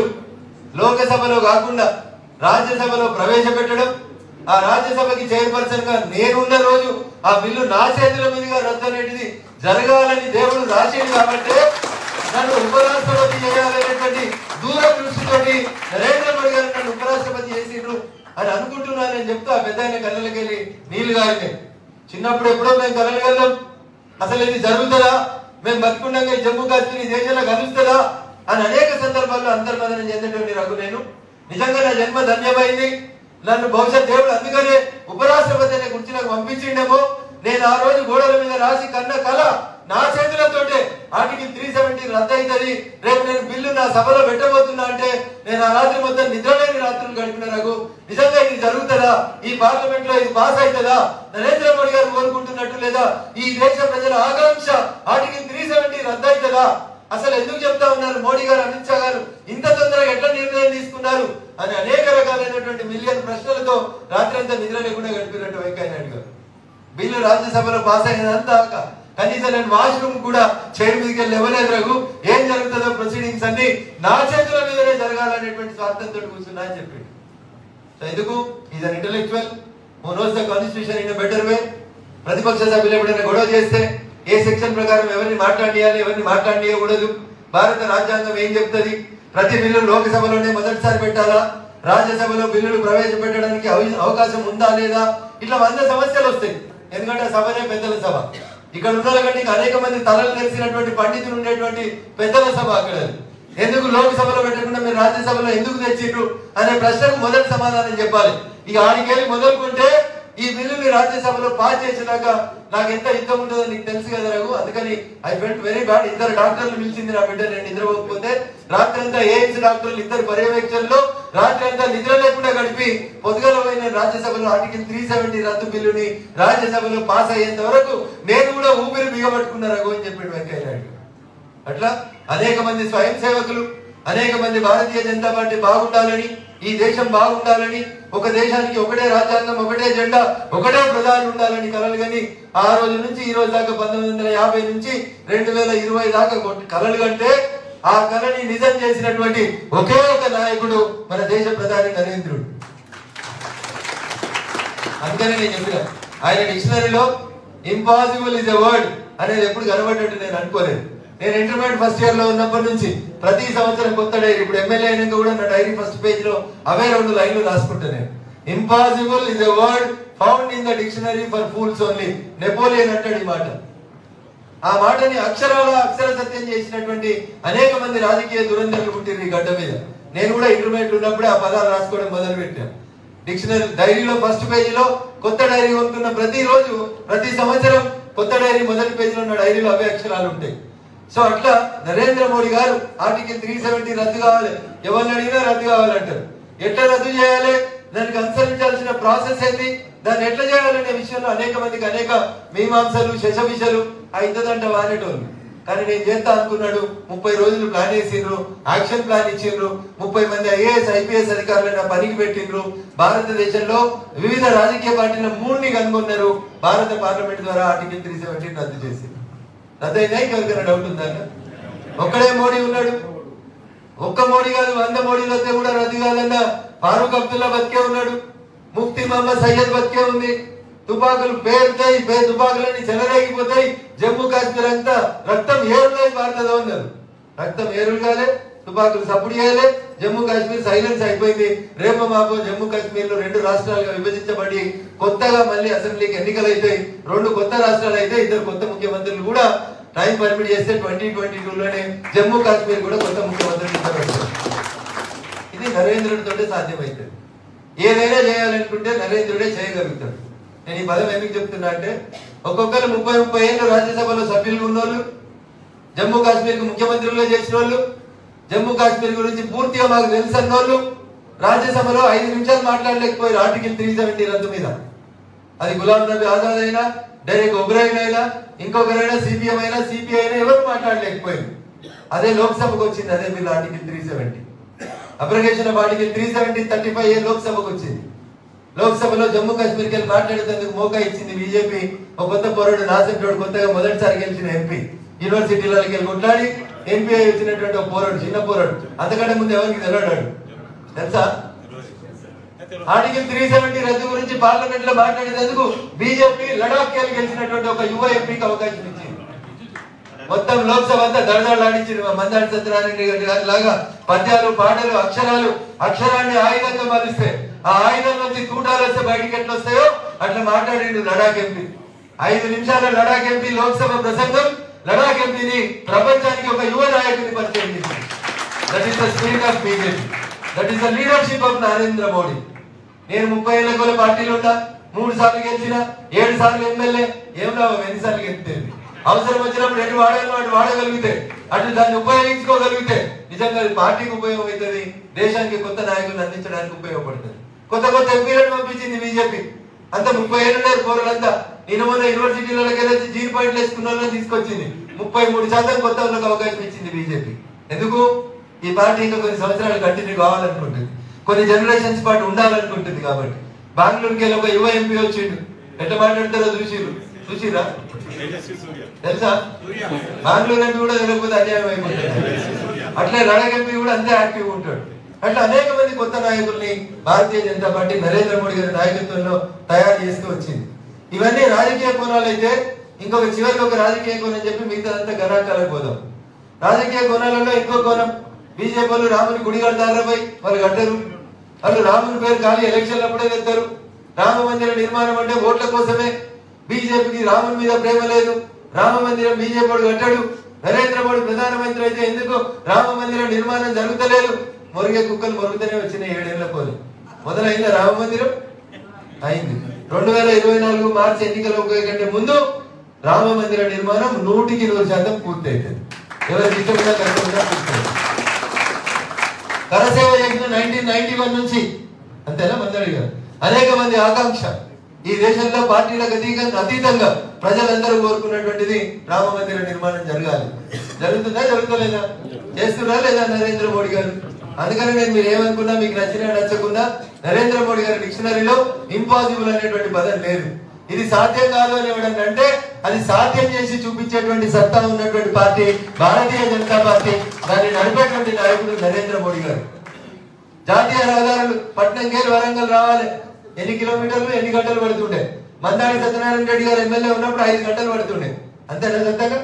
లోకసభలో కాకుండా రాజ్యసభలో ప్రవేశపెట్టడం ఆ రాజ్యసభకి చైర్పర్సన్ గా నేనున్న రోజు ఆ బిల్లు నా చేతుల మీదుగా రద్దు అనేటిది జరగాలని దేవుడు రాసేది కాబట్టి నన్ను ఉపరాష్ట్రపతి చేయాలనేటువంటి దూర దృష్టితోటి నరేంద్ర మోడీ గారు నన్ను ఉపరాష్ట్రపతి చేసిండ్రు అని అనుకుంటున్నానని చెప్తూ ఆ పెద్ద ఆయన కళ్ళకి వెళ్ళి నీళ్లు గారినాయి చిన్నప్పుడు ఎప్పుడో మేము కలలు వెళ్ళాం అసలు ఇది జరుగుతుందా మేము బతుకుండగా ఈ జమ్మూ కాశ్మీర్ ఈ దేశంలో కలుస్తుందా అని అనేక సందర్భాల్లో అంతర్మదనం చెందేటువంటి రఘు నేను నిజంగా నా జన్మ ధన్యమైంది నన్ను భవిష్యత్ దేవుడు అందుకనే ఉపరాష్ట్రపతి అనే కుర్చీ నాకు పంపించిండేమో నేను ఆ రోజు గోడల మీద రాసి కన్న కళ నా చేతులతోటే ఆర్టికల్ త్రీ సెవెంటీ రద్దు అవుతుంది రేపు నేను బిల్లు నా సభలో పెట్టబోతున్నా అంటే నేను ఆ రాత్రి మొత్తం నిద్రలేని రాత్రులు గడిపిన రఘు నిజంగా ఇది జరుగుతుందా ఈ పార్లమెంట్ లో ఇది పాస్ అవుతుందా నరేంద్ర మోడీ గారు కోరుకుంటున్నట్టు లేదా ఈ దేశ ప్రజల ఆకాంక్ష ఆర్టికల్ త్రీ సెవెంటీ రద్దు అవుతుందా అసలు ఎందుకు చెప్తా ఉన్నారు మోడీ గారు అమిత్ షా గారు ఇంత తొందరగా ఎట్లా నిర్ణయం తీసుకున్నారు అని అనేక రకాలైనటువంటి మిలియన్ ప్రశ్నలతో రాత్రి అంతా నిద్ర లేకుండా గడిపినట్టు వెంకయ్య నాయుడు గారు బిల్లు రాజ్యసభలో పాస్ అయినంతా కనీసం నేను వాష్రూమ్ కూడా చైర్ మీదకి వెళ్ళి ఇవ్వలేదు రఘు ఏం జరుగుతుందో ప్రొసీడింగ్స్ అన్ని నా చేతుల మీదనే జరగాలనేటువంటి స్వార్థంతో కూర్చున్నా అని చెప్పిండు సో ఎందుకు is an intellectual who knows the constitution in better way ప్రతిపక్ష సభ్యులు ఎప్పుడైనా గొడవ చేస్తే ఏ సెక్షన్ ప్రకారం ఎవరిని మాట్లాడియాలి ఎవరిని మాట్లాడియకూడదు భారత రాజ్యాంగం ఏం చెప్తుంది ప్రతి బిల్లు లోక్సభలోనే మొదటిసారి పెట్టాలా రాజ్యసభలో బిల్లులు ప్రవేశపెట్టడానికి అవ- అవకాశం ఉందా లేదా ఇట్లా వంద సమస్యలు వస్తాయి ఎందుకంటే ఆ సభనే పెద్దల సభ ఇక్కడ ఉన్న కంటే ఇంకా అనేక మంది తలలు తెలిసినటువంటి పండితులు ఉండేటువంటి పెద్దల సభ అక్కడ ఎందుకు లోక్సభలో పెట్టకుండా మీరు రాజ్యసభలో ఎందుకు తెచ్చిండ్రు అనే ప్రశ్నకు మొదటి సమాధానం చెప్పాలి ఇక ఆడికెళ్ళి మొదలుకుంటే ఈ బిల్లుని రాజ్యసభలో పాస్ చేసేదాకా నాకు ఎంత యుద్ధం ఉంటుందో నీకు తెలుసు కదా రఘు అందుకని ఐ ఫెల్ట్ వెరీ బ్యాడ్ ఇద్దరు డాక్టర్లు పిలిచింది నా బిడ్డ నేను నిద్రపోకపోతే రాత్రి అంతా ఏఎంసీ డాక్టర్లు ఇద్దరు పర్యవేక్షణలో రాత్రి అంతా నిద్ర లేకుండా గడిపి పొద్దుగల పోయిన రాజ్యసభలో ఆర్టికల్ త్రీ సెవెంటీ రద్దు బిల్లుని రాజ్యసభలో పాస్ అయ్యేంత వరకు నేను కూడా ఊపిరి బిగబట్టుకున్నా రఘు అని చెప్పాడు వెంకయ్య నాయుడు అట్లా అనేక మంది స్వయం సేవకులు అనేక మంది భారతీయ జనతా పార్టీ బాగుండాలని ఈ దేశం బాగుండాలని ఒక దేశానికి ఒకటే రాజ్యాంగం ఒకటే జెండా ఒకటే ప్రధాని ఉండాలని కలలు కానీ ఆ రోజు నుంచి ఈ రోజు దాకా పంతొమ్మిది వందల యాభై నుంచి రెండు వేల ఇరవై దాకా కొట్- కలలు కంటే ఆ కళని నిజం చేసినటువంటి ఒకే ఒక నాయకుడు మన దేశ ప్రధాని నరేంద్రుడు అందుకనే నేను చెప్పిన ఆయన డిక్షనరీలో ఇంపాసిబుల్ ఇస్ ఎ వర్డ్ అనేది ఎప్పుడు కనబడ్డట్టు నేను అనుకోలేదు నేను ఇంటర్మీడియట్ ఫస్ట్ ఇయర్ లో ఉన్నప్పటి నుంచి ప్రతి సంవత్సరం కొత్త డైరీ ఇప్పుడు ఎమ్మెల్యే అయినాక కూడా నా డైరీ ఫస్ట్ పేజ్ లో అవే రెండు లైన్లు రాసుకుంటా నేను impossible is a word found in the dictionary for fools only Napoleon అంటాడు ఈ మాట ఆ మాటని అక్షరాల అక్షర సత్యం చేసినటువంటి అనేక మంది రాజకీయ దురంధరులు పుట్టిరు ఈ గడ్డ మీద నేను కూడా ఇంటర్మీడియట్ ఉన్నప్పుడే ఆ పదాలు రాసుకోవడం మొదలు పెట్టాను డిక్షనరీ డైరీలో ఫస్ట్ పేజీలో కొత్త డైరీ కొనుక్కున్న ప్రతి రోజు ప్రతి సంవత్సరం కొత్త డైరీ మొదటి పేజీలో ఉన్న డైరీలో అవే అక్షరాలు ఉంటాయి సో అట్లా నరేంద్ర మోడీ గారు ఆర్టికల్ త్రీ సెవెంటీ రద్దు కావాలి ఎవరిని అడిగినా రద్దు కావాలంటారు ఎట్లా రద్దు చేయాలి దానికి అనుసరించాల్సిన ప్రాసెస్ ఏంది దాన్ని ఎట్లా చేయాలనే విషయంలో అనేక మందికి అనేక మీమాంసలు శశవిషలు ఆ ఇంతదంట వానేటోళ్ళు కానీ నేను చేస్తా అనుకున్నాడు ముప్పై రోజులు ప్లాన్ వేసిండ్రు యాక్షన్ ప్లాన్ ఇచ్చిండ్రు ముప్పై మంది ఐఏఎస్ ఐపీఎస్ అధికారులను నా పనికి పెట్టిండ్రు భారతదేశంలో వివిధ రాజకీయ పార్టీల మూడుని కనుగొన్నారు భారత పార్లమెంట్ ద్వారా ఆర్టికల్ త్రీ సెవెంటీ రద్దు చేసింది రద్దు అయినా ఎవరికైనా డౌట్ ఉందా ఒక్కడే మోడీ ఉన్నాడు ఒక్క మోడీ కాదు వంద మోడీలు వస్తే కూడా రద్దు కాదన్న ఫారూక్ అబ్దుల్లా బతికే ఉన్నాడు ముఫ్తీ మహమ్మద్ సయ్యద్ బతికే ఉంది తుపాకులు పేరుతాయి పే తుపాకులన్నీ చెలరేగిపోతాయి జమ్మూ కాశ్మీర్ అంతా రక్తం ఏరులై పారుతుందో ఉన్నారు రక్తం ఏరులు కాలే తుపాకులు సప్పుడు చేయలే జమ్మూ కాశ్మీర్ సైలెన్స్ అయిపోయింది రేపు మాపో జమ్మూ కాశ్మీర్ లో రెండు రాష్ట్రాలుగా విభజించబడి కొత్తగా మళ్ళీ అసెంబ్లీకి ఎన్నికలు అవుతాయి రెండు కొత్త రాష్ట్రాలు అయితే ఇద్దరు కొత్త ముఖ్యమంత్రులు కూడా టైం పర్మిట్ చేస్తే ట్వంటీ ట్వంటీ టూ లోనే జమ్మూ కాశ్మీర్ కూడా కొత్త ముఖ్యమంత్రులు ఇద్దరు వస్తారు. ఇది నరేంద్రుడితోటే సాధ్యమవుతుంది ఏదైనా చేయాలనుకుంటే నరేంద్రుడే చేయగలుగుతాడు నేను ఈ పదం ఎందుకు చెప్తున్నా అంటే ఒక్కొక్కరు ముప్పై ముప్పై ఏళ్ళు రాజ్యసభలో సభ్యులు ఉన్నోళ్ళు జమ్మూ కాశ్మీర్ కు ముఖ్యమంత్రులుగా చేసిన వాళ్ళు జమ్మూ కాశ్మీర్ గురించి పూర్తిగా మాకు తెలుసు అన్నోళ్ళు రాజ్యసభలో ఐదు నిమిషాలు మాట్లాడలేకపోయారు ఆర్టికల్ త్రీ సెవెంటీ రద్దు మీద అది గులాం నబీ ఆజాద్ అయినా డైరెక్ట్ ఒకరైనా ఇంకొకరైనా సిపిఎం అయినా సిపిఐ అయినా ఎవరు మాట్లాడలేకపోయింది అదే లోక్సభకు వచ్చింది అదే bill article three seventy application of article three seventy thirty five A లోక్సభకు వచ్చింది లోక్సభలో జమ్మూ కాశ్మీర్కి వెళ్ళి మాట్లాడేందుకు మోకా ఇచ్చింది బీజేపీ ఒక కొత్త పోరాడు నాసెంటోడు కొత్తగా మొదటిసారి గెలిచిన ఎంపీ యూనివర్సిటీలకి వెళ్ళి కొట్లాడి ఎంపీ అయి వచ్చినటువంటి ఒక పోరాడు చిన్న పోరాడు అంతకంటే ముందు ఎవరికి తెలియడాడు తెలుసా ఆర్టికల్ త్రీ సెవెంటీ రద్దు గురించి పార్లమెంట్ లో మాట్లాడేందుకు బీజేపీ లడాక్ వెళ్ళి గెలిచినటువంటి ఒక యువ ఎంపీకి అవకాశం ఇచ్చింది మొత్తం లోక్సభ అంతా దడదడలాడించింది మా మందాడి సత్యనారాయణ రెడ్డి గారి లాగా పద్యాలు పాటలు అక్షరాలు అక్షరాన్ని ఆయుధంగా మలిస్తే ఆ ఆయుధం నుంచి తూటాలు వస్తే బయటికి ఎట్లా వస్తాయో అట్లా మాట్లాడిండు లడాక్ ఎంపీ ఐదు నిమిషాల లడాక్ ఎంపీ లోక్సభ ప్రసంగం లడాక్ ఎంపీని ప్రపంచానికి ఒక యువ నాయకుని పరిచయం చేసింది that is the spirit of BJP that is the leadership of Narendra Modi నేను ముప్పై ఏళ్ళ కొల పార్టీలో ఉన్నా మూడు సార్లు గెలిచిన ఏడు సార్లు ఎమ్మెల్యే ఏం లాభం ఎన్నిసార్లు గెలిస్తే అవసరం వచ్చినప్పుడు ఎటు వాడాలో అటు వాడగలిగితే అటు దాన్ని ఉపయోగించుకోగలిగితే నిజంగా అది పార్టీకి ఉపయోగం అవుతుంది దేశానికి కొత్త నాయకులను అందించడానికి ఉపయోగపడుతుంది కొత్త కొత్త ఎంపీలను పంపించింది బీజేపీ అంత ముప్పై ఏళ్ళు ఉన్నారు పోరలంతా నేను మొన్న యూనివర్సిటీలకు వెళ్ళి జీరో పాయింట్లు వేసుకున్న వాళ్ళని తీసుకొచ్చింది ముప్పై మూడు శాతం కొత్త వాళ్ళకి అవకాశం ఇచ్చింది బీజేపీ ఎందుకు ఈ పార్టీ ఇంకా కొన్ని సంవత్సరాలు కంటిన్యూ కావాలనుకుంటుంది కొన్ని జనరేషన్స్ పాటు ఉండాలనుకుంటుంది కాబట్టి బెంగళూరుకి వెళ్ళి ఒక యువ ఎంపీ వచ్చిండు ఎట్లా మాట్లాడతారో చూసిరు చూసిరా తెలుసా బెంగళూరు ఎంపీ కూడా తెలియకపోతే అన్యాయం అయిపోతుంది అట్లే లడక్ ఎంపీ కూడా అంతే యాక్టివ్ ఉంటాడు అట్లా అనేక మంది కొత్త నాయకుల్ని భారతీయ జనతా పార్టీ నరేంద్ర మోడీ గారి నాయకత్వంలో తయారు చేస్తూ వచ్చింది ఇవన్నీ రాజకీయ కోణాలు అయితే ఇంకొక చివరికి ఒక రాజకీయ కోణం చెప్పి మిగతా అంతా గణాంకాలకు పోదాం రాజకీయ కోణాలలో ఇంకో కోణం బీజేపీ వాళ్ళు రాముని గుడి కడతారపై వాళ్ళు కట్టరు వాళ్ళు రాముని పేరు ఖాళీ ఎలక్షన్లు అప్పుడే తెస్తారు రామ మందిర నిర్మాణం అంటే ఓట్ల కోసమే బీజేపీకి రాముని మీద ప్రేమ లేదు రామ మందిరం బీజేపీ వాడు కట్టాడు నరేంద్ర మోడీ ప్రధానమంత్రి అయితే ఎందుకు రామ మందిరం నిర్మాణం జరుగుతలేదు మొరిగే కుక్కలు మొరుగుతూనే వచ్చినాయి ఏడేళ్ల పోలి మొదలైందా రామ మందిరం అయింది రెండు వేల ఇరవై నాలుగు మార్చి ఎన్నికల కంటే ముందు రామ మందిర నిర్మాణం నూటికి నూరు శాతం పూర్తయితుంది ఎవరికి ఇష్టమైనా కరెక్ట్గా పూర్తయింది కరసేవ చేసిన నైన్టీన్ నైన్టీ వన్ నుంచి అంతేనా మందడి గారు అనేక మంది ఆకాంక్ష ఈ దేశంలో పార్టీలకు అతీతంగా అతీతంగా ప్రజలందరూ కోరుకున్నటువంటిది రామ మందిర నిర్మాణం జరగాలి జరుగుతుందా జరుగుతలేదా చేస్తున్నా లేదా నరేంద్ర మోడీ గారు అందుకని నేను మీరు ఏమనుకున్నా మీకు నచ్చినా నచ్చకుండా నరేంద్ర మోడీ గారి డిక్షనరీలో ఇంపాసిబుల్ అనేటువంటి పదం లేదు ఇది సాధ్యం కాదు అని ఎవడన్నా అంటే అది సాధ్యం చేసి చూపించేటువంటి సత్తా ఉన్నటువంటి పార్టీ భారతీయ జనతా పార్టీ దాన్ని నడిపేటువంటి నాయకుడు నరేంద్ర మోడీ గారు జాతీయ రహదారులు పట్నం కేలు వరంగల్ రావాలి ఎన్ని కిలోమీటర్లు ఎన్ని గంటలు పడుతుండే మందాడి సత్యనారాయణ రెడ్డి గారు ఎమ్మెల్యే ఉన్నప్పుడు ఐదు గంటలు పడుతుండే అంతేనా సత్తగా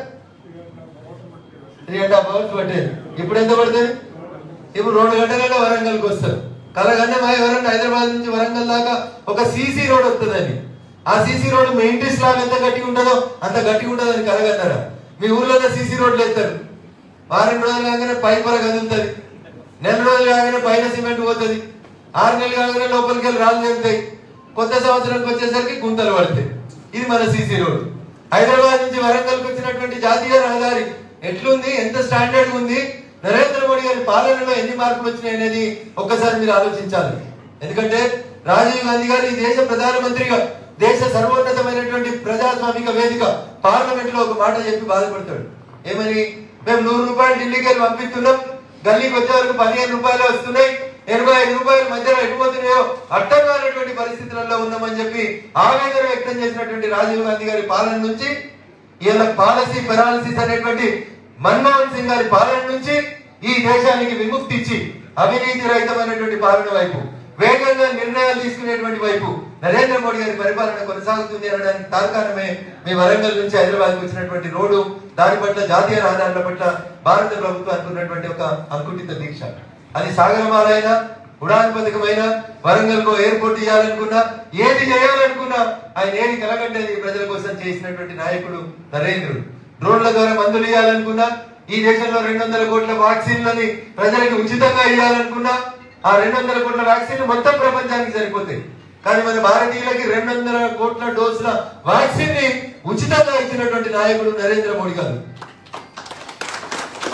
త్రీ అండ్ హాఫ్ అవర్స్ పట్టేది ఇప్పుడు ఎంత పడుతుంది ఇప్పుడు రెండు గంటలలో వరంగల్కి వస్తారు కలగంటే మా ఎవరన్నా హైదరాబాద్ నుంచి వరంగల్ దాకా ఒక సీసీ రోడ్ వస్తుందని ఆ సీసీ రోడ్ మెయింటెన్స్ స్లాబ్ ఎంత గట్టిగా ఉంటుందో అంత గట్టిగా ఉంటుందని కలగన్నారా మీ ఊర్లో సీసీ రోడ్లు ఎత్తారు వారం రోజులు కాగానే పై పొర కదులుతుంది నెల రోజులు కాగానే పైన సిమెంట్ పోతుంది ఆరు నెలలు కాగానే లోపలికి వెళ్ళి రాళ్ళు జరుగుతాయి కొత్త సంవత్సరానికి వచ్చేసరికి గుంతలు పడతాయి ఇది మన సీసీ రోడ్ హైదరాబాద్ నుంచి వరంగల్కి వచ్చినటువంటి జాతీయ రహదారి ఎట్లుంది ఎంత స్టాండర్డ్ ఉంది నరేంద్ర మోడీ గారి పాలనలో ఎన్ని మార్పులు వచ్చినాయి అనేది ఒక్కసారి మీరు ఆలోచించాలి ఎందుకంటే రాజీవ్ గాంధీ గారు ఈ దేశ ప్రధానమంత్రిగా దేశ సర్వోన్నతమైనటువంటి ప్రజాస్వామిక వేదిక పార్లమెంట్ లో ఒక మాట చెప్పి బాధపడతాడు ఏమని మేము నూరు రూపాయలు ఢిల్లీకి వెళ్ళి పంపిస్తున్నాం గల్లీకి వచ్చే వరకు పదిహేను రూపాయలు వస్తున్నాయి ఎనభై ఐదు రూపాయల మధ్యలో ఎటుపోతున్నాయో అర్థం కానటువంటి పరిస్థితులలో ఉన్నామని చెప్పి ఆవేదన వ్యక్తం చేసినటువంటి రాజీవ్ గాంధీ గారి పాలన నుంచి ఇలా పాలసీ పెరాలసిస్ అనేటువంటి మన్మోహన్ సింగ్ గారి పాలన నుంచి ఈ దేశానికి విముక్తి ఇచ్చి అవినీతి రహితమైనటువంటి పాలన వైపు వేగంగా నిర్ణయాలు తీసుకునేటువంటి వైపు నరేంద్ర మోడీ గారి పరిపాలన కొనసాగుతుంది అనడానికి తార్కాణమే మీ వరంగల్ నుంచి హైదరాబాద్ వచ్చినటువంటి రోడ్డు దాని పట్ల జాతీయ రహదారుల పట్ల భారత ప్రభుత్వానికి ఉన్నటువంటి ఒక అంకుటిత దీక్ష అది సాగరమాలైనా ఉడాన్ పథకమైనా వరంగల్ కో ఎయిర్పోర్ట్ ఇవ్వాలనుకున్నా ఏది చేయాలనుకున్నా ఆయన ఏది కలగంటేది ప్రజల కోసం చేసినటువంటి నాయకుడు నరేంద్రుడు డ్రోన్ల ద్వారా మందులు ఇవ్వాలనుకున్నా ఈ దేశంలో రెండు వందల కోట్ల వ్యాక్సిన్లని ప్రజలకు ఉచితంగా ఇవ్వాలనుకున్నా ఆ రెండు వందల కోట్ల వ్యాక్సిన్ మొత్తం ప్రపంచానికి సరిపోతాయి కానీ మన భారతీయులకి రెండు వందల కోట్ల డోసుల వ్యాక్సిన్ ని ఉచితంగా ఇచ్చినటువంటి నాయకుడు నరేంద్ర మోడీ గారు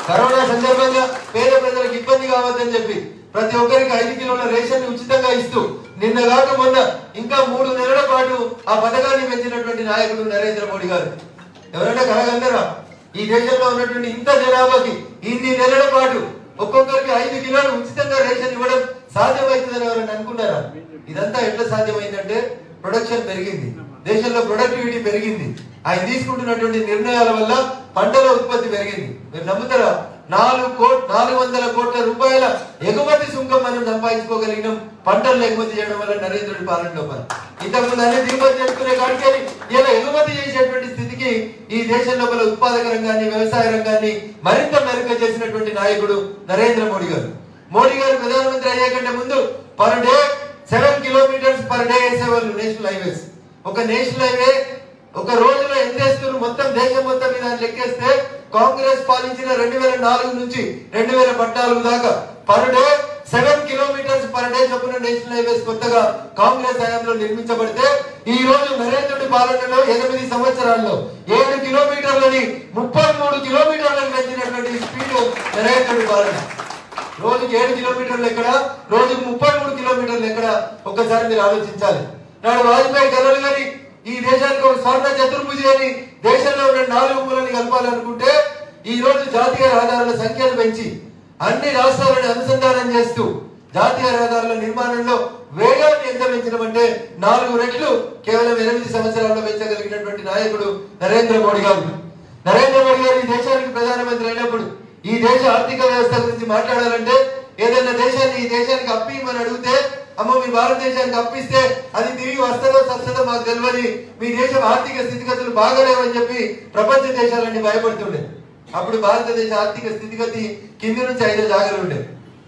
కరోనా సందర్భంగా పేద ప్రజలకు ఇబ్బంది కావద్దని చెప్పి ప్రతి ఒక్కరికి ఐదు కిలోల రేషన్ ఉచితంగా ఇస్తూ నిన్న కాక మొన్న ఇంకా మూడు నెలల పాటు ఆ పథకాన్ని పెంచినటువంటి నాయకుడు నరేంద్ర మోడీ గారు ఎవరైనా కలగందరా ఈ దేశంలో ఉన్నటువంటి ఇంత జనాభాకి ఇన్ని నెలల పాటు ఒక్కొక్కరికి ఐదు కిలోలు ఉచితంగా రేషన్ ఇవ్వడం సాధ్యమవుతుందని ఎవరైనా అనుకున్నారా ఇదంతా ఎట్లా సాధ్యమైందంటే ప్రొడక్షన్ పెరిగింది దేశంలో ప్రొడక్టివిటీ పెరిగింది ఆయన తీసుకుంటున్నటువంటి నిర్ణయాల వల్ల పంటల ఉత్పత్తి పెరిగింది మీరు నమ్ముతారా నాలుగు కోట్ నాలుగు వందల కోట్ల రూపాయల ఎగుమతి సుంకం మనం సంపాదించుకోగలిగినాం పంటలు ఎగుమతి చేయడం వల్ల నరేంద్రుడి పాలన లోపల ఇంతకుముందు అన్ని దిగుమతి చేసుకునే కాడికి ఇలా ఎగుమతి చేసేటువంటి స్థితికి ఈ దేశం లోపల ఉత్పాదక రంగాన్ని వ్యవసాయ రంగాన్ని మరింత మెరుగ్గా చేసినటువంటి నాయకుడు నరేంద్ర మోడీ గారు మోడీ గారు ప్రధానమంత్రి అయ్యే కంటే ముందు per day seven kilometres per day వేసేవాళ్ళు నేషనల్ హైవేస్ ఒక నేషనల్ హైవే ఒక రోజులో ఎంత వేస్తున్నారు మొత్తం దేశం మొత్తం మీద అని లెక్కేస్తే కాంగ్రెస్ పాలించిన రెండు వేల నాలుగు నుంచి రెండు వేల పద్నాలుగు దాకా per day seven kilometres per day చొప్పున నేషనల్ హైవేస్ కొత్తగా కాంగ్రెస్ హయాంలో నిర్మించబడితే ఈ రోజు నరేంద్రుడి పాలనలో ఎనిమిది సంవత్సరాల్లో ఏడు కిలోమీటర్లని ముప్పై మూడు కిలోమీటర్లకు పెంచినటువంటి స్పీడ్ నరేంద్రుడి పాలన రోజుకి ఏడు కిలోమీటర్లు ఎక్కడ రోజుకి ముప్పై మూడు కిలోమీటర్లు ఎక్కడ ఒక్కసారి మీరు ఆలోచించాలి నాడు వాజ్పేయి కలలు గారి ఈ దేశానికి ఒక స్వర్ణ చతుర్భుజి అని దేశంలో ఉన్న నాలుగు మూలని కలపాలనుకుంటే ఈ రోజు జాతీయ రహదారుల సంఖ్యను పెంచి అన్ని రాష్ట్రాలను అనుసంధానం చేస్తూ జాతీయ రహదారుల నిర్మాణంలో వేగాన్ని ఎంత పెంచడం అంటే నాలుగు రెట్లు కేవలం ఎనిమిది సంవత్సరాల్లో పెంచగలిగినటువంటి నాయకుడు నరేంద్ర మోడీ గారు నరేంద్ర మోడీ గారు ఈ దేశానికి ప్రధానమంత్రి అయినప్పుడు ఈ దేశ ఆర్థిక వ్యవస్థ గురించి మాట్లాడాలంటే ఏదైనా దేశాన్ని ఈ దేశానికి అప్పిమని అడిగితే అమ్మ మీ భారతదేశానికి అప్పిస్తే అది తిరిగి వస్తుందో సస్తుందో మాకు తెలియదు మీ దేశం ఆర్థిక స్థితిగతులు బాగలేవని చెప్పి ప్రపంచ దేశాలన్నీ భయపడుతుండే అప్పుడు భారతదేశ ఆర్థిక స్థితిగతి కింది నుంచి ఐదో జాగ్రత్త ఉండే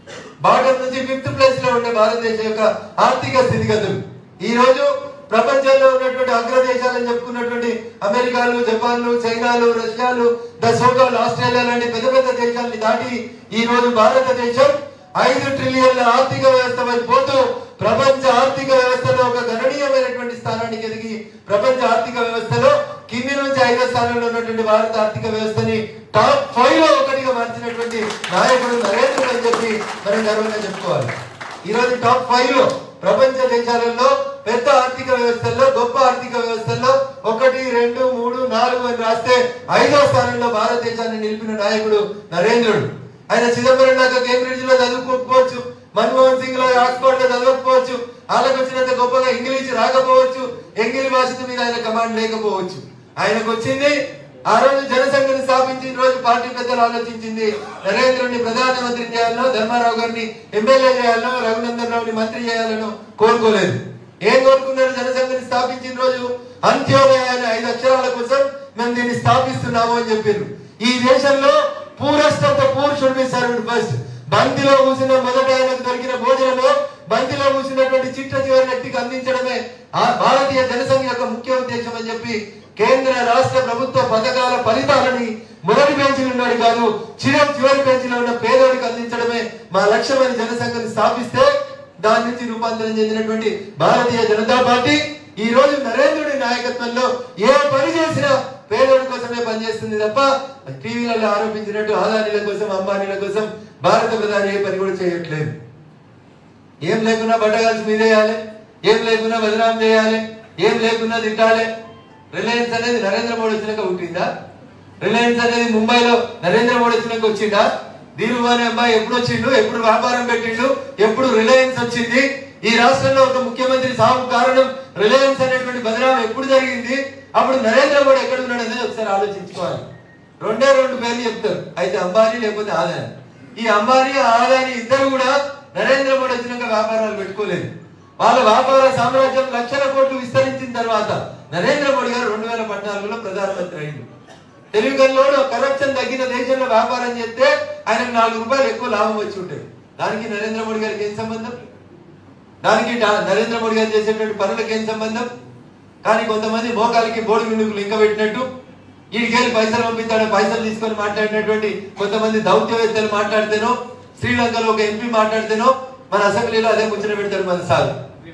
బాటం నుంచి ఫిఫ్త్ ప్లేస్ లో ఉండే భారతదేశం యొక్క ఆర్థిక స్థితిగతులు ఈ రోజు ప్రపంచంలో ఉన్నటువంటి అగ్రదేశాలని చెప్పుకున్నటువంటి అమెరికాలు జపాన్లు చైనాలు రష్యాలు ద సోకాల్ ఆస్ట్రేలియా లాంటి పెద్ద పెద్ద దేశాలని దాటి ఈ రోజు భారతదేశం ఐదు ట్రిలియన్ల ఆర్థిక వ్యవస్థ వైపు పోతూ ప్రపంచ ఆర్థిక వ్యవస్థలో ఒక గణనీయమైనటువంటి స్థానానికి ఎదిగి ప్రపంచ ఆర్థిక వ్యవస్థలో కింది నుంచి ఐదో స్థానంలో ఉన్నటువంటి భారత ఆర్థిక వ్యవస్థని టాప్ ఫైవ్ లో ఒకటిగా మార్చినటువంటి నాయకుడు నరేంద్ర అని చెప్పి మనం గర్వంగా చెప్పుకోవాలి ఈ రోజు టాప్ ఫైవ్ లో ప్రపంచ దేశాలలో పెద్ద ఆర్థిక వ్యవస్థల్లో గొప్ప ఆర్థిక వ్యవస్థల్లో ఒకటి రెండు మూడు నాలుగు అని రాస్తే ఐదో స్థానంలో భారతదేశాన్ని నిలిపిన నాయకుడు నరేంద్రుడు ఆయన చిదంబరం లాగా కేంబ్రిడ్జ్ లో చదువుకోకపోవచ్చు మన్మోహన్ సింగ్ లాగా ఆక్స్ఫర్డ్ లో చదవకపోవచ్చు వాళ్ళకి వచ్చినంత గొప్పగా ఇంగ్లీష్ రాకపోవచ్చు ఎంగిలి భాష మీద ఆయన కమాండ్ లేకపోవచ్చు ఆయనకు వచ్చింది ఆ రోజు జనసంఘని స్థాపించిన రోజు పార్టీ పెద్దలు ఆలోచించింది నరేంద్రుడిని ప్రధానమంత్రి చేయాలనో ధర్మారావు గారిని ఎమ్మెల్యే చేయాలనో రఘునందన్ రావుని మంత్రి చేయాలనో కోరుకోలేదు ఏం కోరుకున్నారు జనసంఘని స్థాపించిన రోజు అంత్యోదయ అనే ఐదు అక్షరాల కోసం మేము దీన్ని స్థాపిస్తున్నాము అని చెప్పారు ఈ దేశంలో poorest of the poor should be served first బంతిలో కూసిన మొదట ఆయనకు దొరికిన భోజనము బంతిలో కూసినటువంటి చిట్ట చివరి వ్యక్తికి అందించడమే ఆ భారతీయ జనసంఘ యొక్క ముఖ్య ఉద్దేశం అని చెప్పి కేంద్ర రాష్ట్ర ప్రభుత్వ పథకాల ఫలితాలని మొదటి బెంచ్లు ఉన్నాడు కాదు చిర చివరి బెంచ్లో ఉన్న పేదోడికి అందించడమే మా లక్ష్యమైన జనసంఘని స్థాపిస్తే దాని నుంచి రూపాంతరం చెందినటువంటి భారతీయ జనతా పార్టీ ఈ రోజు నరేంద్రుడి నాయకత్వంలో ఏ పని చేసినా పేదోడి కోసమే పనిచేస్తుంది తప్ప టీవీలలో ఆరోపించినట్టు ఆదానీల కోసం అంబానీల కోసం భారత ప్రధాని ఏ పని కూడా చేయట్లేదు ఏం లేకున్నా బట్టగాల్సి మీదేయాలి ఏం లేకున్నా బదనాం చేయాలి ఏం లేకున్నా తిట్టాలి రిలయన్స్ అనేది నరేంద్ర మోడీ వచ్చినాక పుట్టిందా రిలయన్స్ అనేది ముంబైలో నరేంద్ర మోడీ వచ్చినాక వచ్చిందా ధీరుభాని అబ్బాయి ఎప్పుడు వచ్చిండు ఎప్పుడు వ్యాపారం పెట్టిండు ఎప్పుడు రిలయన్స్ వచ్చింది ఈ రాష్ట్రంలో ఒక ముఖ్యమంత్రి సాగు కారణం రిలయన్స్ అనేటువంటి బదనాం ఎప్పుడు జరిగింది అప్పుడు నరేంద్ర మోడీ ఎక్కడ ఉన్నాడు అనేది ఒకసారి ఆలోచించుకోవాలి రెండే రెండు పేర్లు చెప్తారు అయితే అంబానీ లేకపోతే ఆదాని ఈ అంబానీ ఆదాని ఇద్దరు కూడా నరేంద్ర మోడీ వచ్చినాక వ్యాపారాలు పెట్టుకోలేదు వాళ్ళ వ్యాపార సామ్రాజ్యం లక్షల కోట్లు విస్తరించిన తర్వాత నరేంద్ర మోడీ గారు రెండు వేల పద్నాలుగులో ప్రధానమంత్రి అయింది తెలుగులోడు కరప్షన్ తగ్గిన దేశంలో వ్యాపారం చేస్తే ఆయనకు నాలుగు రూపాయలు ఎక్కువ లాభం వచ్చి ఉంటాయి దానికి నరేంద్ర మోడీ గారికి ఏం సంబంధం దానికి డా- నరేంద్ర మోడీ గారు చేసేటువంటి పనులకు ఏం సంబంధం కానీ కొంతమంది మోకాలకి బోడి మిండుకు లింక పెట్టినట్టు వీడికెళ్ళి పైసలు పంపిస్తాడు పైసలు తీసుకొని మాట్లాడినటువంటి కొంతమంది దౌత్యవేత్తలు మాట్లాడితేనో శ్రీలంకలో ఒక ఎంపీ మాట్లాడితేనో మన అసెంబ్లీలో అదే ముచ్చట పెడతాడు మన సార్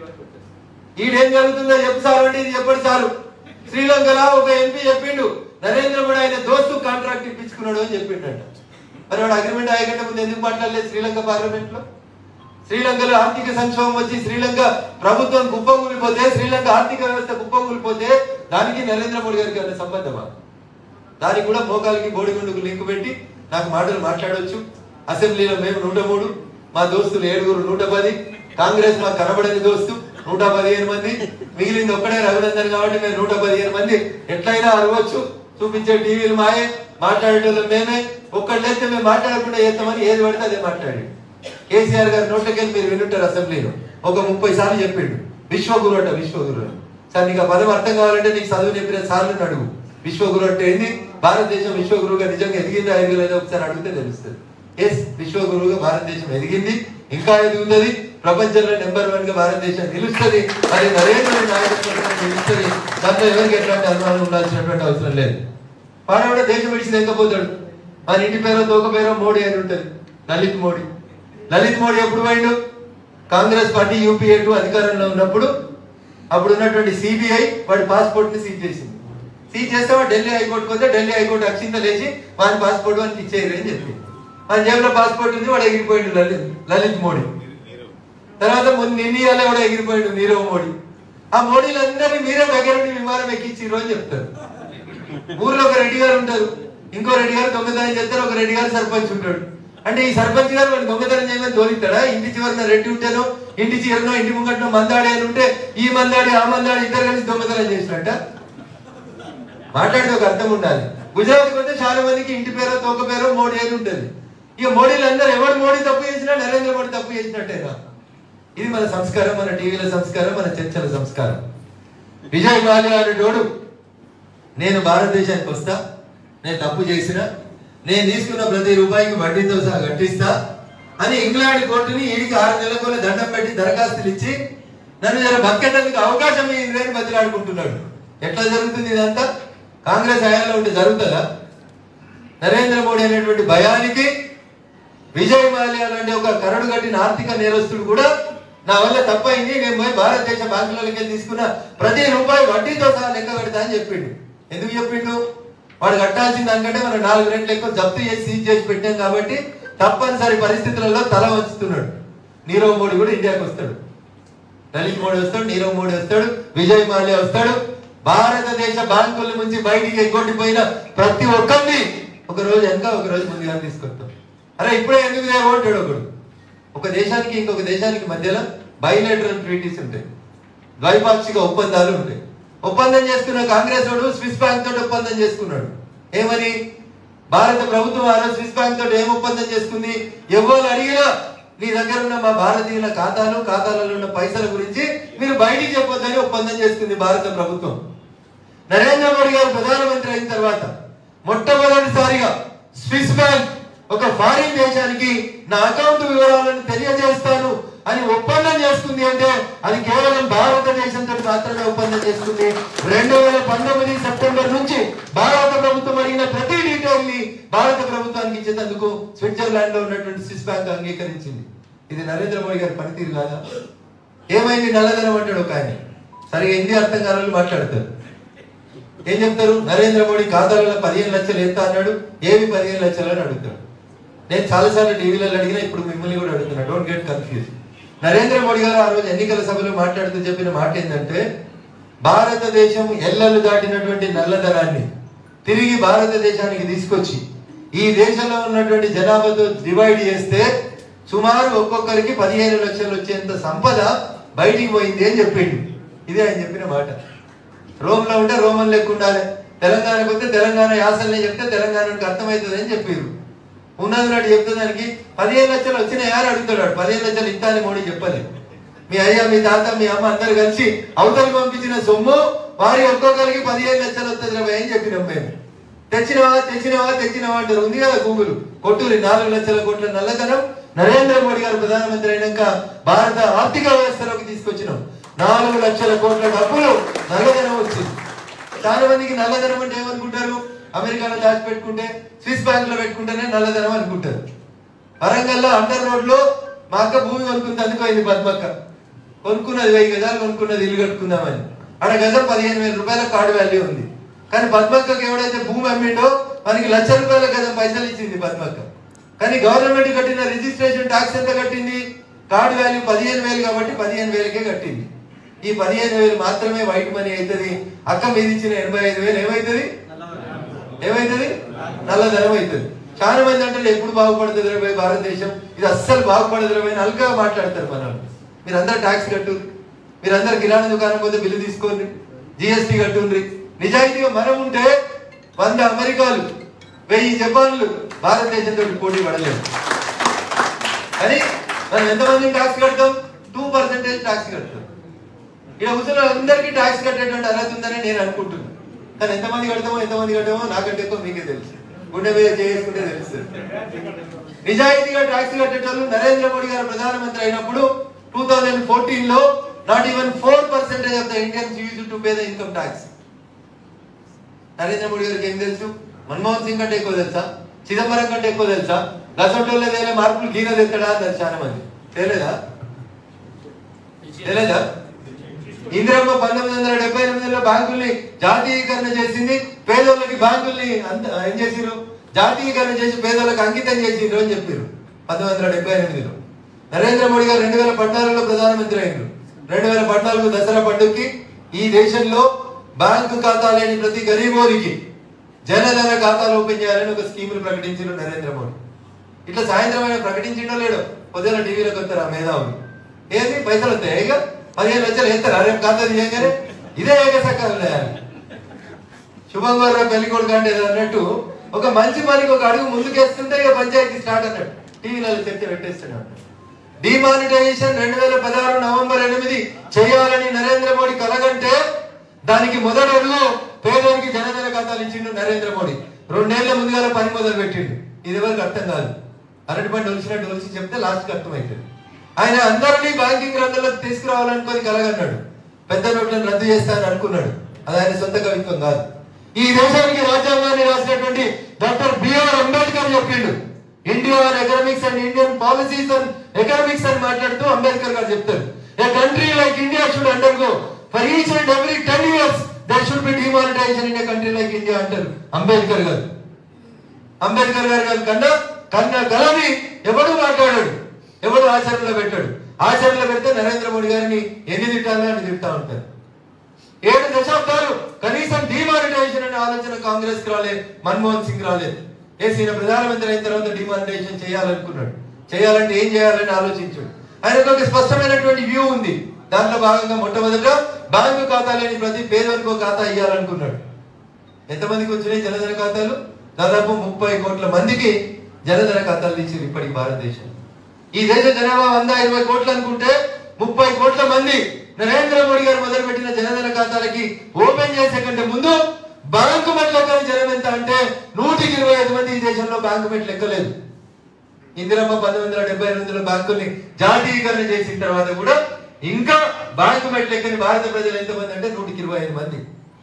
ఈడేం జరుగుతుందో చెప్పు సార్ అంటే ఇది చెప్పడు సారు శ్రీలంకలో ఒక ఎంపీ చెప్పిండు నరేంద్ర మోడీ ఆయన దోస్తు కాంట్రాక్ట్ ఇప్పించుకున్నాడు అని చెప్పిండట మరి వాడు అగ్రిమెంట్ అయ్యకంటే ముందు ఎందుకు మాట్లాడలేదు శ్రీలంక పార్లమెంట్ లో శ్రీలంకలో ఆర్థిక సంక్షోభం వచ్చి శ్రీలంక ప్రభుత్వం కుప్పకూలిపోతే శ్రీలంక ఆర్థిక వ్యవస్థ కుప్పకూలిపోతే దానికి నరేంద్ర మోడీ గారికి ఏమైనా సంబంధమా దానికి కూడా మోకాలకి బోడిగుండుకు లింక్ పెట్టి నాకు మాటలు మాట్లాడొచ్చు అసెంబ్లీలో మేము నూట మూడు మా దోస్తులు ఏడుగురు నూట పది కాంగ్రెస్ మాకు కనబడని దోస్తు నూట పదిహేను మంది మిగిలింది ఒక్కడే రఘునందన్ కాబట్టి మేము నూట పదిహేను మంది ఎట్లయినా అరవచ్చు చూపించే టీవీలు మాయే మాట్లాడేటోళ్ళం మేమే ఒక్కళ్ళైతే మేము మాట్లాడకుండా చేస్తామని ఏది పడితే అదే మాట్లాడి కేసీఆర్ గారి నోట్లకెళ్ళి మీరు వినుంటారు అసెంబ్లీలో ఒక ముప్పై సార్లు చెప్పిండు విశ్వగురు అంట విశ్వగురు అని సార్ నీకు ఆ పదం అర్థం కావాలంటే నీకు చదువు చెప్పిన సార్లు అడుగు విశ్వగురు అంటే ఏంది భారతదేశం విశ్వగురువుగా నిజంగా ఎదిగిందా ఎదగలేదో ఒకసారి అడిగితే తెలుస్తుంది ఎస్ విశ్వగురువుగా భారతదేశం ఎదిగింది ఇంకా ఎదుగుతుంది ప్రపంచంలో నెంబర్ వన్ గా భారతదేశం నిలుస్తుంది మరి నరేంద్ర మోడీ నాయకత్వంలో నిలుస్తుంది దాంట్లో ఎవరికి ఎట్లాంటి అనుమానం ఉండాల్సినటువంటి అవసరం లేదు వాడు కూడా దేశం విడిచి తెగపోతాడు మన ఇంటి పేరో తోక పేరో మోడీ అని ఉంటుంది లలిత్ మోడీ లలిత్ మోడీ ఎప్పుడు పోయిండు కాంగ్రెస్ పార్టీ యూపీఏ టూ అధికారంలో ఉన్నప్పుడు అప్పుడు ఉన్నటువంటి సిబిఐ వాడి పాస్పోర్ట్ ని సీజ్ చేసింది సీజ్ చేస్తే వాడు ఢిల్లీ హైకోర్టు పోతే ఢిల్లీ హైకోర్టు అక్షింత లేచి వాడి పాస్పోర్ట్ వానికి ఇచ్చేయరు అని చెప్పి మన జేబులో పాస్పోర్ట్ ఉంది వాడు ఎగిరిపోయిండు లలిత్ లలిత్ మోడీ తర్వాత ముందు ఇండియాలో కూడా ఎగిరిపోయాడు నీరవ్ మోడీ ఆ మోడీలందరినీ మీరే దగ్గర నుండి విమానం ఎక్కించిర్రు అని చెప్తారు ఊర్లో ఒక రెడ్డి గారు ఉంటారు ఇంకో రెడ్డి గారు దొంగతనం చేస్తారు ఒక రెడ్డి గారు సర్పంచ్ ఉంటాడు అంటే ఈ సర్పంచ్ గారు వాడు దొంగతనం చేయమని తోలిస్తాడా ఇంటి చివరిన రెడ్డి ఉంటేనో ఇంటి చివరినో ఇంటి ముంగటనో మందాడి అని ఉంటే ఈ మందాడి ఆ మందాడి ఇద్దరు కలిసి దొంగతనం చేసినట్ట మాట్లాడితే ఒక అర్థం ఉండాలి గుజరాత్ పోతే చాలా మందికి ఇంటి పేరో తోక పేరో మోడీ అని ఉంటుంది ఇక మోడీలు అందరూ ఎవరు మోడీ తప్పు చేసినా నరేంద్ర మోడీ తప్పు చేసినట్టేనా ఇది మన సంస్కారం మన టీవీల సంస్కారం మన చర్చల సంస్కారం విజయ్ మాల్యా అనేటోడు నేను భారతదేశానికి వస్తా నేను తప్పు చేసిన నేను తీసుకున్న ప్రతి రూపాయికి వడ్డీతో సహా కట్టిస్తా అని ఇంగ్లాండ్ కోర్టుని ఈడికి ఆరు నెలల దండం పెట్టి దరఖాస్తులు ఇచ్చి నన్ను జర బతికేందుకు అవకాశం ఇయ్యింది అని బతిలాడుకుంటున్నాడు ఎట్లా జరుగుతుంది ఇదంతా కాంగ్రెస్ హయాంలో ఉంటే జరుగుతుందా నరేంద్ర మోడీ అనేటువంటి భయానికి విజయ్ మాల్యా లాంటి ఒక కరడు కట్టిన ఆర్థిక నేరస్తుడు కూడా నా వల్ల తప్పైంది నేను పోయి భారతదేశ బ్యాంకులకి తీసుకున్న ప్రతి రూపాయి వడ్డీతో సహా లెక్క పెడతా అని చెప్పిండు ఎందుకు చెప్పిండు వాడు కట్టాల్సిన దానికంటే మనం నాలుగు రెట్లు ఎక్కువ జప్తు చేసి సీజ్ చేసి పెట్టాం కాబట్టి తప్పనిసరి పరిస్థితులలో తల వంచుతున్నాడు నీరవ్ మోడీ కూడా ఇండియాకి వస్తాడు లలిత్ మోడీ వస్తాడు నీరవ్ మోడీ వస్తాడు విజయ్ మాల్యా వస్తాడు భారతదేశ బ్యాంకుల నుంచి బయటికి ఎగ్గొట్టిపోయిన ప్రతి ఒక్కరిని ఒక రోజు వెనక ఒక రోజు ముందుగా తీసుకొస్తాం అరే ఇప్పుడే ఎందుకు లేవంటాడు ఒకడు ఒక దేశానికి ఇంకొక దేశానికి మధ్యలో బైలేటరల్ ట్రీటీస్ ఉంటాయి ద్వైపాక్షిక ఒప్పందాలు ఉంటాయి ఒప్పందం చేసుకున్న కాంగ్రెస్ వాడు స్విస్ బ్యాంక్ తోటి ఒప్పందం చేసుకున్నాడు ఏమని భారత ప్రభుత్వం ఆ రోజు స్విస్ బ్యాంక్ తోటి ఏం ఒప్పందం చేసుకుంది ఎవరు అడిగినా నీ దగ్గర ఉన్న మా భారతీయుల ఖాతాలు ఖాతాలలో ఉన్న పైసల గురించి మీరు బయటికి చెప్పొద్దని ఒప్పందం చేసుకుంది భారత ప్రభుత్వం నరేంద్ర మోడీ గారు ప్రధానమంత్రి అయిన తర్వాత మొట్టమొదటిసారిగా స్విస్ బ్యాంక్ ఒక ఫారిన్ దేశానికి నా అకౌంట్ వివరాలను తెలియజేస్తాను అని ఒప్పందం చేసుకుంది అంటే అది కేవలం భారతదేశంతో మాత్రమే ఒప్పందం చేసుకుంది రెండు వేల పంతొమ్మిది సెప్టెంబర్ నుంచి భారత ప్రభుత్వం అడిగిన ప్రతి డీటెయిల్ ని భారత ప్రభుత్వానికి ఇచ్చేందుకు స్విట్జర్లాండ్ లో ఉన్నటువంటి స్విస్ బ్యాంక్ అంగీకరించింది ఇది నరేంద్ర మోడీ గారి పనితీరు కాదా ఏమైంది నల్లధనం అంటాడు ఒక ఆయన సరిగా హిందీ అర్థం కాని వాళ్ళు మాట్లాడతారు ఏం చెప్తారు నరేంద్ర మోడీ ఖాతాలలో పదిహేను లక్షలు ఎంత అన్నాడు ఏవి పదిహేను లక్షలు అని అడుగుతాడు నేను చాలాసార్లు టీవీలలో అడిగినా ఇప్పుడు మిమ్మల్ని కూడా అడుగుతున్నా don't get confuse Narendra Modi గారు ఆ రోజు ఎన్నికల సభలో మాట్లాడుతూ చెప్పిన మాట ఏంటంటే భారతదేశం ఎల్లలు దాటినటువంటి నల్లధనాన్ని తిరిగి భారతదేశానికి తీసుకొచ్చి ఈ దేశంలో ఉన్నటువంటి జనాభాతో డివైడ్ చేస్తే సుమారు ఒక్కొక్కరికి పదిహేను లక్షలు వచ్చేంత సంపద బయటికి పోయింది అని చెప్పిండు ఇదే ఆయన చెప్పిన మాట రోమ్ లో ఉంటే రోమన్ లెక్క ఉండాలి తెలంగాణకు వస్తే తెలంగాణ యాసల్ని చెప్తే తెలంగాణకు అర్థమవుతుంది అని చెప్పారు ఉన్నది నాడు చెప్తే దానికి పదిహేను లక్షలు వచ్చినాయి అని అడుగుతాడు పదిహేను లక్షలు ఇస్తా అని మోడీ చెప్పలేదు మీ అయ్యా మీ తాత మీ అమ్మ అందరు కలిసి అవతలికి పంపించిన సొమ్ము వారి ఒక్కొక్కరికి పదిహేను లక్షలు వస్తుంది రా అని చెప్పినాం మేము తెచ్చినవా తెచ్చినవా తెచ్చినవా అంటారు ఉంది కదా గూగుల్ కొట్టూరి నాలుగు లక్షల కోట్ల నల్లధనం నరేంద్ర మోడీ గారు ప్రధానమంత్రి అయినాక భారత ఆర్థిక వ్యవస్థలోకి తీసుకొచ్చినాం నాలుగు లక్షల కోట్ల డబ్బులు నల్లధనం వచ్చింది చాలా మందికి నల్లధనం అంటే ఏమనుకుంటారు అమెరికాలో దాచిపెట్టుకుంటే స్విస్ బ్యాంక్ లో పెట్టుకుంటేనే నల్లధనం అనుకుంటారు వరంగల్లో అండర్ రోడ్ లో మా అక్క భూమి కొనుక్కుంది అందుకోయింది పద్మక్క కొనుక్కున్నది వెయ్యి గజాలు కొనుక్కున్నది ఇల్లు కట్టుకుందామని ఆడ గజం పదిహేను వేల రూపాయల కార్డు వాల్యూ ఉంది కానీ పద్మక్కకి ఎవడైతే భూమి అమ్మిండో మనకి లక్ష రూపాయల గజం పైసలు ఇచ్చింది పద్మక్క కానీ గవర్నమెంట్ కట్టిన రిజిస్ట్రేషన్ ట్యాక్స్ ఎంత కట్టింది కార్డు వాల్యూ పదిహేను వేలు కాబట్టి పదిహేను వేలకే కట్టింది ఈ పదిహేను వేలు మాత్రమే వైట్ మనీ అవుతుంది అక్క మీద ఇచ్చిన ఎనభై ఐదు వేలు ఏమవుతుంది ఏమైతుంది నల్లధనం అవుతుంది చాలా మంది అంటారు ఎప్పుడు బాగుపడుతుంది రే భయ్ భారతదేశం ఇది అస్సలు బాగుపడదు రే భయ్ అని అల్కగా మాట్లాడతారు మన వాళ్ళు. మీరందరూ ట్యాక్స్ కట్టు మీరందరూ కిరాణా దుకాణం పోతే బిల్లు తీసుకోండి జిఎస్టీ కట్టుండ్రి నిజాయితీగా మనం ఉంటే వంద అమెరికాలు వెయ్యి జపాన్లు భారతదేశంతో పోటీ పడలేము కానీ మనం ఎంతమంది ట్యాక్స్ కడతాం టూ పర్సెంటేజ్ ట్యాక్స్ కడతాం ఇక్కడ కూర్చున్న అందరికీ ట్యాక్స్ కట్టేటువంటి అర్హత ఉందని నేను అనుకుంటున్నాను కానీ ఎంతమంది కడతామో ఎంతమంది కట్టామో నాకంటే ఎక్కువ మీకే తెలుసు గుండె మీద చేసుకుంటే తెలుసు నిజాయితీగా ట్యాక్స్ కట్టేటోళ్ళు నరేంద్ర మోడీ గారు ప్రధానమంత్రి అయినప్పుడు టూ థౌజండ్ ఫోర్టీన్ లో not even four percentage of the Indians use to pay the income tax Narendra Modi గారికి ఏం తెలుసు మన్మోహన్ సింగ్ కంటే ఎక్కువ తెలుసా చిదంబరం కంటే ఎక్కువ తెలుసా గసంటోళ్ళే వేరే మార్పులు గీన తెస్తాడా అన్నారు చాలా మంది తెలియదా తెలియదా ఇందిరమ్మ పంతొమ్మిది వందల డెబ్బై ఎనిమిదిలో బ్యాంకుల్ని జాతీయకరణ చేసింది పేదోళ్ళకి బ్యాంకుల్ని అంత ఏం చేసిరు జాతీయకరణ చేసి పేదోళ్ళకి అంకితం చేసిండ్రు అని చెప్పారు పంతొమ్మిది వందల డెబ్బై ఎనిమిదిలో నరేంద్ర మోడీ గారు రెండు వేల పద్నాలుగులో ప్రధానమంత్రి అయ్యారు రెండు వేల పద్నాలుగు దసరా పండుగకి ఈ దేశంలో బ్యాంకు ఖాతా లేని ప్రతి గరీబోరికి జనధన ఖాతాలు ఓపెన్ చేయాలని ఒక స్కీమ్ ప్రకటించారు నరేంద్ర మోడీ ఇట్లా సాయంత్రం ఆయన ప్రకటించిండో లేడో పొద్దున టీవీలోకి వస్తారు ఆ మేధావులు ఏంది పైసలు వస్తాయి ఇక పదిహేను లక్షలు వేస్తారా రేపు ఖాతా తీయగానే ఇదే ఏకసకాలు లేయాలి శుభం గారు పెళ్లి కొడుకు అంటే ఏదో అన్నట్టు ఒక మంచి పనికి ఒక అడుగు ముందుకేస్తుంటే ఇక పంచాయతీ స్టార్ట్ అన్నట్టు టీవీలలో చర్చ పెట్టేస్తున్నాడు డిమానిటైజేషన్ రెండు వేల పదహారు నవంబర్ ఎనిమిది చేయాలని నరేంద్ర మోడీ కలగంటే దానికి మొదటి అడుగు పేదోనికి జనధన ఖాతాలు ఇచ్చిండు నరేంద్ర మోడీ రెండేళ్ల ముందుగా పని మొదలు పెట్టిండు ఇది ఎవరికి అర్థం కాదు అరటి పండు ఒలిసినట్టు ఒలిసి చెప్తే లాస్ట్ అర్థమవుతుంది ఆయన అందరినీ బ్యాంకింగ్ రంగంలోకి తీసుకురావాలనుకొని కలగన్నాడు పెద్ద నోట్లను రద్దు చేస్తానని అనుకున్నాడు అది ఆయన సొంత కవిత్వం కాదు ఈ దేశానికి రాజ్యాంగాన్ని రాసినటువంటి డాక్టర్ బిఆర్ అంబేద్కర్ చెప్పిండు India economics and Indian policies and economics అని మాట్లాడుతూ అంబేద్కర్ గారు చెప్తారు a country like India should undergo for each and every ten years there should be demonetization in a country like India అంటారు అంబేద్కర్ గారు అంబేద్కర్ గారి గారి కన్నా కన్నా కలని ఎవడు మాట్లాడాడు ఎవడు ఆచరణలో పెట్టాడు ఆచరణలో పెడితే నరేంద్ర మోడీ గారిని ఎన్ని తిట్టాలో అని తింటా ఉంటారు ఏడు దశాబ్దాలు కనీసం డిమానిటైజేషన్ అనే ఆలోచన కాంగ్రెస్ కి రాలేదు మన్మోహన్ సింగ్ రాలేదు ఏసీ ఈయన ప్రధానమంత్రి అయిన తర్వాత డిమానిటైజేషన్ చేయాలనుకున్నాడు చేయాలంటే ఏం చేయాలని ఆలోచించాడు ఆయనకు ఒక స్పష్టమైనటువంటి వ్యూ ఉంది దాంట్లో భాగంగా మొట్టమొదట బ్యాంకు ఖాతా లేని ప్రతి పేదవానికి ఒక ఖాతా ఇవ్వాలనుకున్నాడు ఎంతమందికి వచ్చినాయి జనధన ఖాతాలు దాదాపు ముప్పై కోట్ల మందికి జనధన ఖాతాలు ఇచ్చారు ఇప్పటికి భారతదేశం ఈ దేశ జనాభా వంద ఇరవై కోట్లు అనుకుంటే ముప్పై కోట్ల మంది నరేంద్ర మోడీ గారు మొదలుపెట్టిన జనధన ఖాతాలకి ఓపెన్ చేసే కంటే ముందు బ్యాంకు మెట్ లెక్కని జనం ఎంత అంటే నూటికి ఇరవై ఐదు మంది ఈ దేశంలో బ్యాంకు మెట్ లెక్కలేదు ఇందిరమ్మ పంతొమ్మిది వందల డెబ్బై ఎనిమిదిలో బ్యాంకుల్ని జాతీయకరణ చేసిన తర్వాత కూడా ఇంకా బ్యాంకు మెట్ లెక్కని భారత ప్రజలు ఎంతమంది అంటే నూటికి ఇరవై ఐదు మంది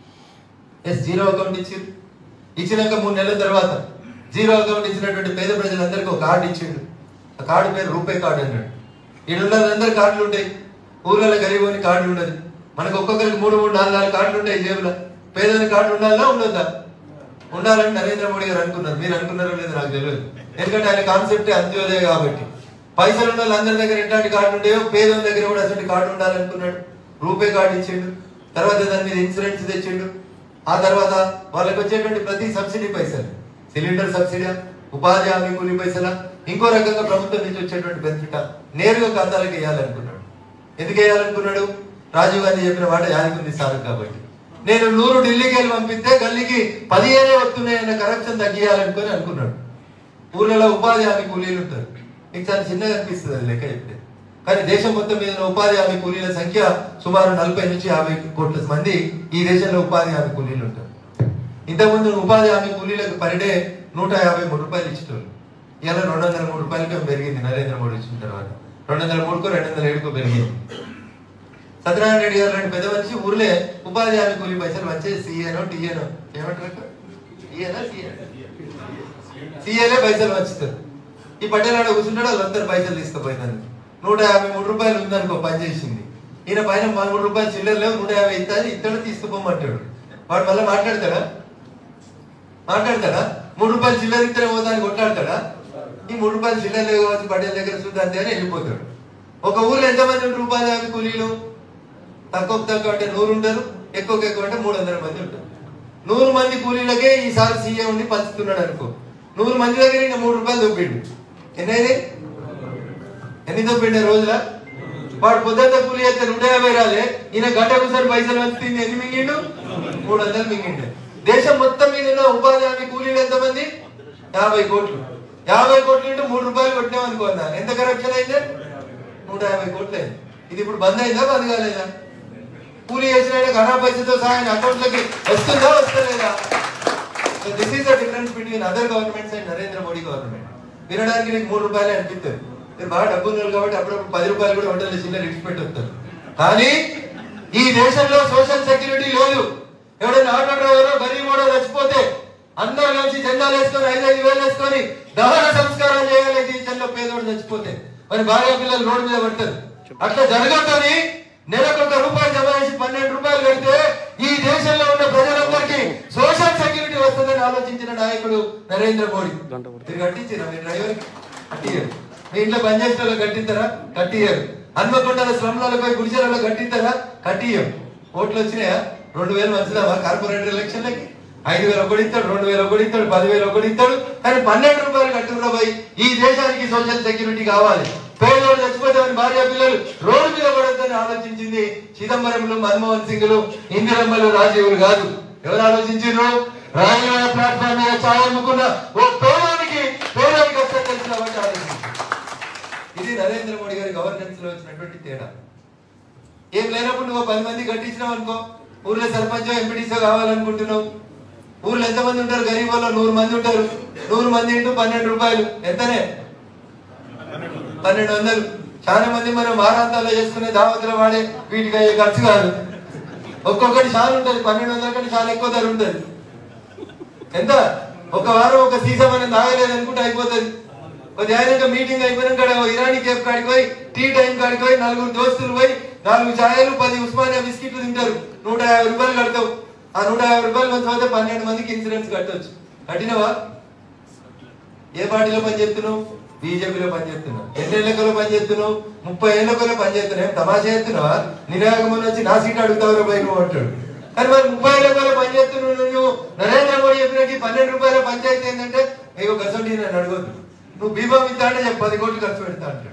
ఎస్ జీరో అకౌంట్ ఇచ్చిండు ఇచ్చినాక మూడు నెలల తర్వాత జీరో అకౌంట్ ఇచ్చినటువంటి పేద ప్రజలందరికీ ఒక కార్డు ఇచ్చిండు ఆ కార్డు పేరు రూపే కార్డు అన్నాడు ఈడున్న అందరు కార్డులు ఉంటాయి ఊర్లలో గరీబ్ అని కార్డు ఉండదు మనకు ఒక్కొక్కరికి మూడు మూడు నాలుగు నాలుగు కార్డులు ఉంటాయి జేబులో పేదని కార్డు ఉండాలా ఉండొద్దా ఉండాలని నరేంద్ర మోడీ గారు అనుకున్నారు మీరు అనుకున్నారో లేదో నాకు తెలియదు ఎందుకంటే ఆయన కాన్సెప్ట్ అంత్యోదయ కాబట్టి పైసలు ఉన్న వాళ్ళందరి దగ్గర ఎట్లాంటి కార్డు ఉంటాయో పేదల దగ్గర కూడా అటువంటి కార్డు ఉండాలనుకున్నాడు రూపే కార్డు ఇచ్చిండు తర్వాత దాని మీద ఇన్సూరెన్స్ తెచ్చిండు ఆ తర్వాత వాళ్ళకి వచ్చేటువంటి ప్రతి సబ్సిడీ పైసలు సిలిండర్ సబ్సిడీ ఉపాధి హామీ కూలీ పైసల ఇంకో రకంగా ప్రభుత్వం నుంచి వచ్చేటువంటి బెనిఫిట్ నేరుగా ఖాతాలకు వేయాలనుకున్నాడు ఎందుకు వేయాలనుకున్నాడు రాజీవ్ గాంధీ చెప్పిన మాట యాదికుంది సార్ కాబట్టి నేను నూరు ఢిల్లీకి వెళ్ళి పంపిస్తే గల్లీకి పదిహేనే వస్తున్నాయన్న కరప్షన్ తగ్గియాలనుకొని అనుకున్నాడు ఊర్లలో ఉపాధి హామీ కూలీలు ఉంటారు మీకు చాలా చిన్నగా అనిపిస్తుంది అది లెక్క చెప్తే కానీ దేశం మొత్తం మీద ఉన్న ఉపాధి హామీ కూలీల సంఖ్య సుమారు నలభై నుంచి యాభై కోట్ల మంది ఈ దేశంలో ఉపాధి హామీ కూలీలు ఉంటారు ఇంతకుముందు ఉపాధి హామీ కూలీలకు పర్ డే నూట యాభై మూడు రూపాయలు ఇచ్చేటోళ్ళు ఇలా రెండు వందల మూడు రూపాయలకి పెరిగింది నరేంద్ర మోడీ వచ్చిన తర్వాత రెండు వందల మూడుకో రెండు వందల ఏడుకో పెరిగింది సత్యనారాయణ రెడ్డి గారు లాంటి పెద్ద మనిషి ఊర్లే ఉపాధి హామీ కూలీ పైసలు వచ్చే సీఏనో టీఏనో ఏమంటారు టీఏనా సీఏనా సీఏలే పైసలు వచ్చుతారు ఈ పట్టేలాడ కూర్చుంటాడు వాళ్ళందరూ పైసలు తీసుకుపోయిందని నూట యాభై మూడు రూపాయలు ఉందనుకో పని చేసింది ఈయన పైన మూడు రూపాయలు చిల్లర లేవు నూట యాభై ఇస్తాను ఇస్తాడు తీసుకుపోమంటాడు వాడు మళ్ళీ మాట్లాడతాడా మాట్లాడతాడా మూడు రూపాయలు చిల్లర ఇస్తే పోతానికి కొట్లాడతాడా ఈ మూడు రూపాయలు చిల్లర లేవు కావచ్చు పటేల్ దగ్గర చూద్దాం అంతే అని వెళ్ళిపోతాడు ఒక ఊర్లో ఎంతమంది ఉంటారు ఉపాధి హామీ కూలీలు తక్కువ తక్కువ అంటే నూరు ఉంటారు ఎక్కువ ఎక్కువ అంటే మూడు వందల మంది ఉంటారు నూరు మంది కూలీలకే ఈసారి సీఎం ఉండి పంచుతున్నాడు అనుకో నూరు మంది దగ్గర ఈయన మూడు రూపాయలు దొబ్బిండు ఎన్నైంది ఎన్ని దొబ్బిండే రోజుల వాడు పొద్దున్న కూలీ అయితే నూట యాభై రాలే ఈయన గంటకు ఒకసారి పైసలు వచ్చింది ఎన్ని మింగిండు మూడు వందలు మింగిండు దేశం మొత్తం మీద ఉన్న ఉపాధి హామీ కూలీలు ఎంతమంది యాభై కోట్లు యాభై కోట్లు ఇంటూ మూడు రూపాయలు కొట్టినాం అనుకున్నా ఎంత కరెక్షన్ అయితే నూట యాభై కోట్లు అయింది ఇది ఇప్పుడు బంద్ అయిందా బంద్ కాలేదా కూలీ చేసిన ఆయన ఘనా పైసతో సహా ఆయన అకౌంట్లకి వస్తుందా వస్తలేదా this is the difference between other governments and Narendra Modi government వినడానికి నీకు మూడు రూపాయలే అనిపిస్తుంది మీరు బాగా డబ్బు ఉన్నారు కాబట్టి అప్పుడప్పుడు పది రూపాయలు కూడా హోటల్ చిల్లర ఇచ్చిపెట్టి వస్తారు కానీ ఈ దేశంలో సోషల్ సెక్యూరిటీ లేదు ఎవడైనా ఆటో డ్రైవరో గరీబోడో చచ్చిపోతే అందరూ కలిసి జెండాలు వేసుకొని ఐదు ఐదు వేలు వేసుకొని దహన సంస్కారం చేయాలి ఈ దేశంలో పేదోడు చచ్చిపోతే మరి భార్య పిల్లలు రోడ్డు మీద పడతారు అట్లా జరగద్దని నెలకు ఒక రూపాయి జమ చేసి పన్నెండు రూపాయలు పెడితే ఈ దేశంలో ఉన్న ప్రజలందరికీ సోషల్ సెక్యూరిటీ వస్తుందని ఆలోచించిన నాయకుడు నరేంద్ర మోడీ మీరు కట్టించారా మీ డ్రైవర్ కట్టియరు మీ ఇంట్లో పనిచేసే వాళ్ళు కట్టిస్తారా కట్టియరు హన్మకొండల శ్రమలలో పోయి గుడిసెలలో కట్టిస్తారా కట్టియం ఓట్లు వచ్చినాయా రెండు వేలు మంచిదామా కార్పొరేటర్ ఎలక్షన్లకి ఐదు వేలు ఒకటి ఇస్తాడు రెండు వేలు ఒకటి ఇస్తాడు పదివేలు ఒకటి ఇస్తాడు కానీ పన్నెండు రూపాయలు కట్టుకురా పోయి ఈ దేశానికి సోషల్ సెక్యూరిటీ కావాలి పేదోడు చచ్చిపోతే వారి భార్య పిల్లలు రోడ్డు మీద పడొద్దని ఆలోచించింది చిదంబరంలు మన్మోహన్ సింగ్లు ఇందిరమ్మలు రాజీవులు కాదు ఎవరు ఆలోచించారు రాజీవ ప్లాట్ఫామ్ మీద ఛాయ్ అమ్ముకున్న ఓ పేదోడికి పేదోడికి కష్టం తెలిసిన కాబట్టి ఆలోచించారు ఇది నరేంద్ర మోడీ గారి గవర్నెన్స్ లో వచ్చినటువంటి తేడా ఏం లేనప్పుడు నువ్వు పది మంది కట్టించినావు అనుకో ఊర్లో సర్పంచ్ ఎంపీటీసో కావాలనుకుంటున్నావు ఊర్లో ఎంతమంది ఉంటారు గరీబ్ వాళ్ళు నూరు మంది ఉంటారు నూరు మంది ఇంటూ పన్నెండు రూపాయలు ఎంతనే పన్నెండు వందలు చాలా మంది మనం వారాంతాల్లో చేసుకునే దావతులు వాడే వీటికి అయ్యే ఖర్చు కాదు ఒక్కొక్కటి చాలా ఉంటుంది పన్నెండు వందల కంటే చాలా ఎక్కువ ధర ఉంటుంది ఎంత ఒక వారం ఒక సీసా మనం తాగలేదు అనుకుంటే అయిపోతుంది కొద్ది ఆయన మీటింగ్ అయిపోయినాక ఓ ఇరానీ కేఫ్ కాడికి పోయి టీ టైం కాడికి పోయి నలుగురు దోస్తులు పోయి నాలుగు ఛాయలు పది ఉస్మానియా బిస్కెట్లు తింటారు నూట యాభై రూపాయలు కడతావు ఆ నూట యాభై రూపాయలు మంచి పోతే పన్నెండు మందికి ఇన్సూరెన్స్ కట్టొచ్చు కట్టినవా ఏ పార్టీలో పనిచేస్తున్నావు బీజేపీలో పనిచేస్తున్నావు ఎన్ని ఏళ్ళకలో పనిచేస్తున్నావు ముప్పై ఏళ్ళకలో పనిచేస్తున్నావు ఏం తమాషా చేస్తున్నావా నిరాగమని వచ్చి నా సీట్ అడుగుతావు బయట అంటాడు కానీ మరి ముప్పై ఏళ్ళకలో పనిచేస్తున్నావు నువ్వు నరేంద్ర మోడీ చెప్పినట్టు ఈ పన్నెండు రూపాయల పంచాయతీ ఏంటంటే మీకు కసండి నన్ను అడగొద్దు నువ్వు బీమా ఇస్తా అంటే చెప్పు పది కోట్లు ఖర్చు పెడతా అంటాడు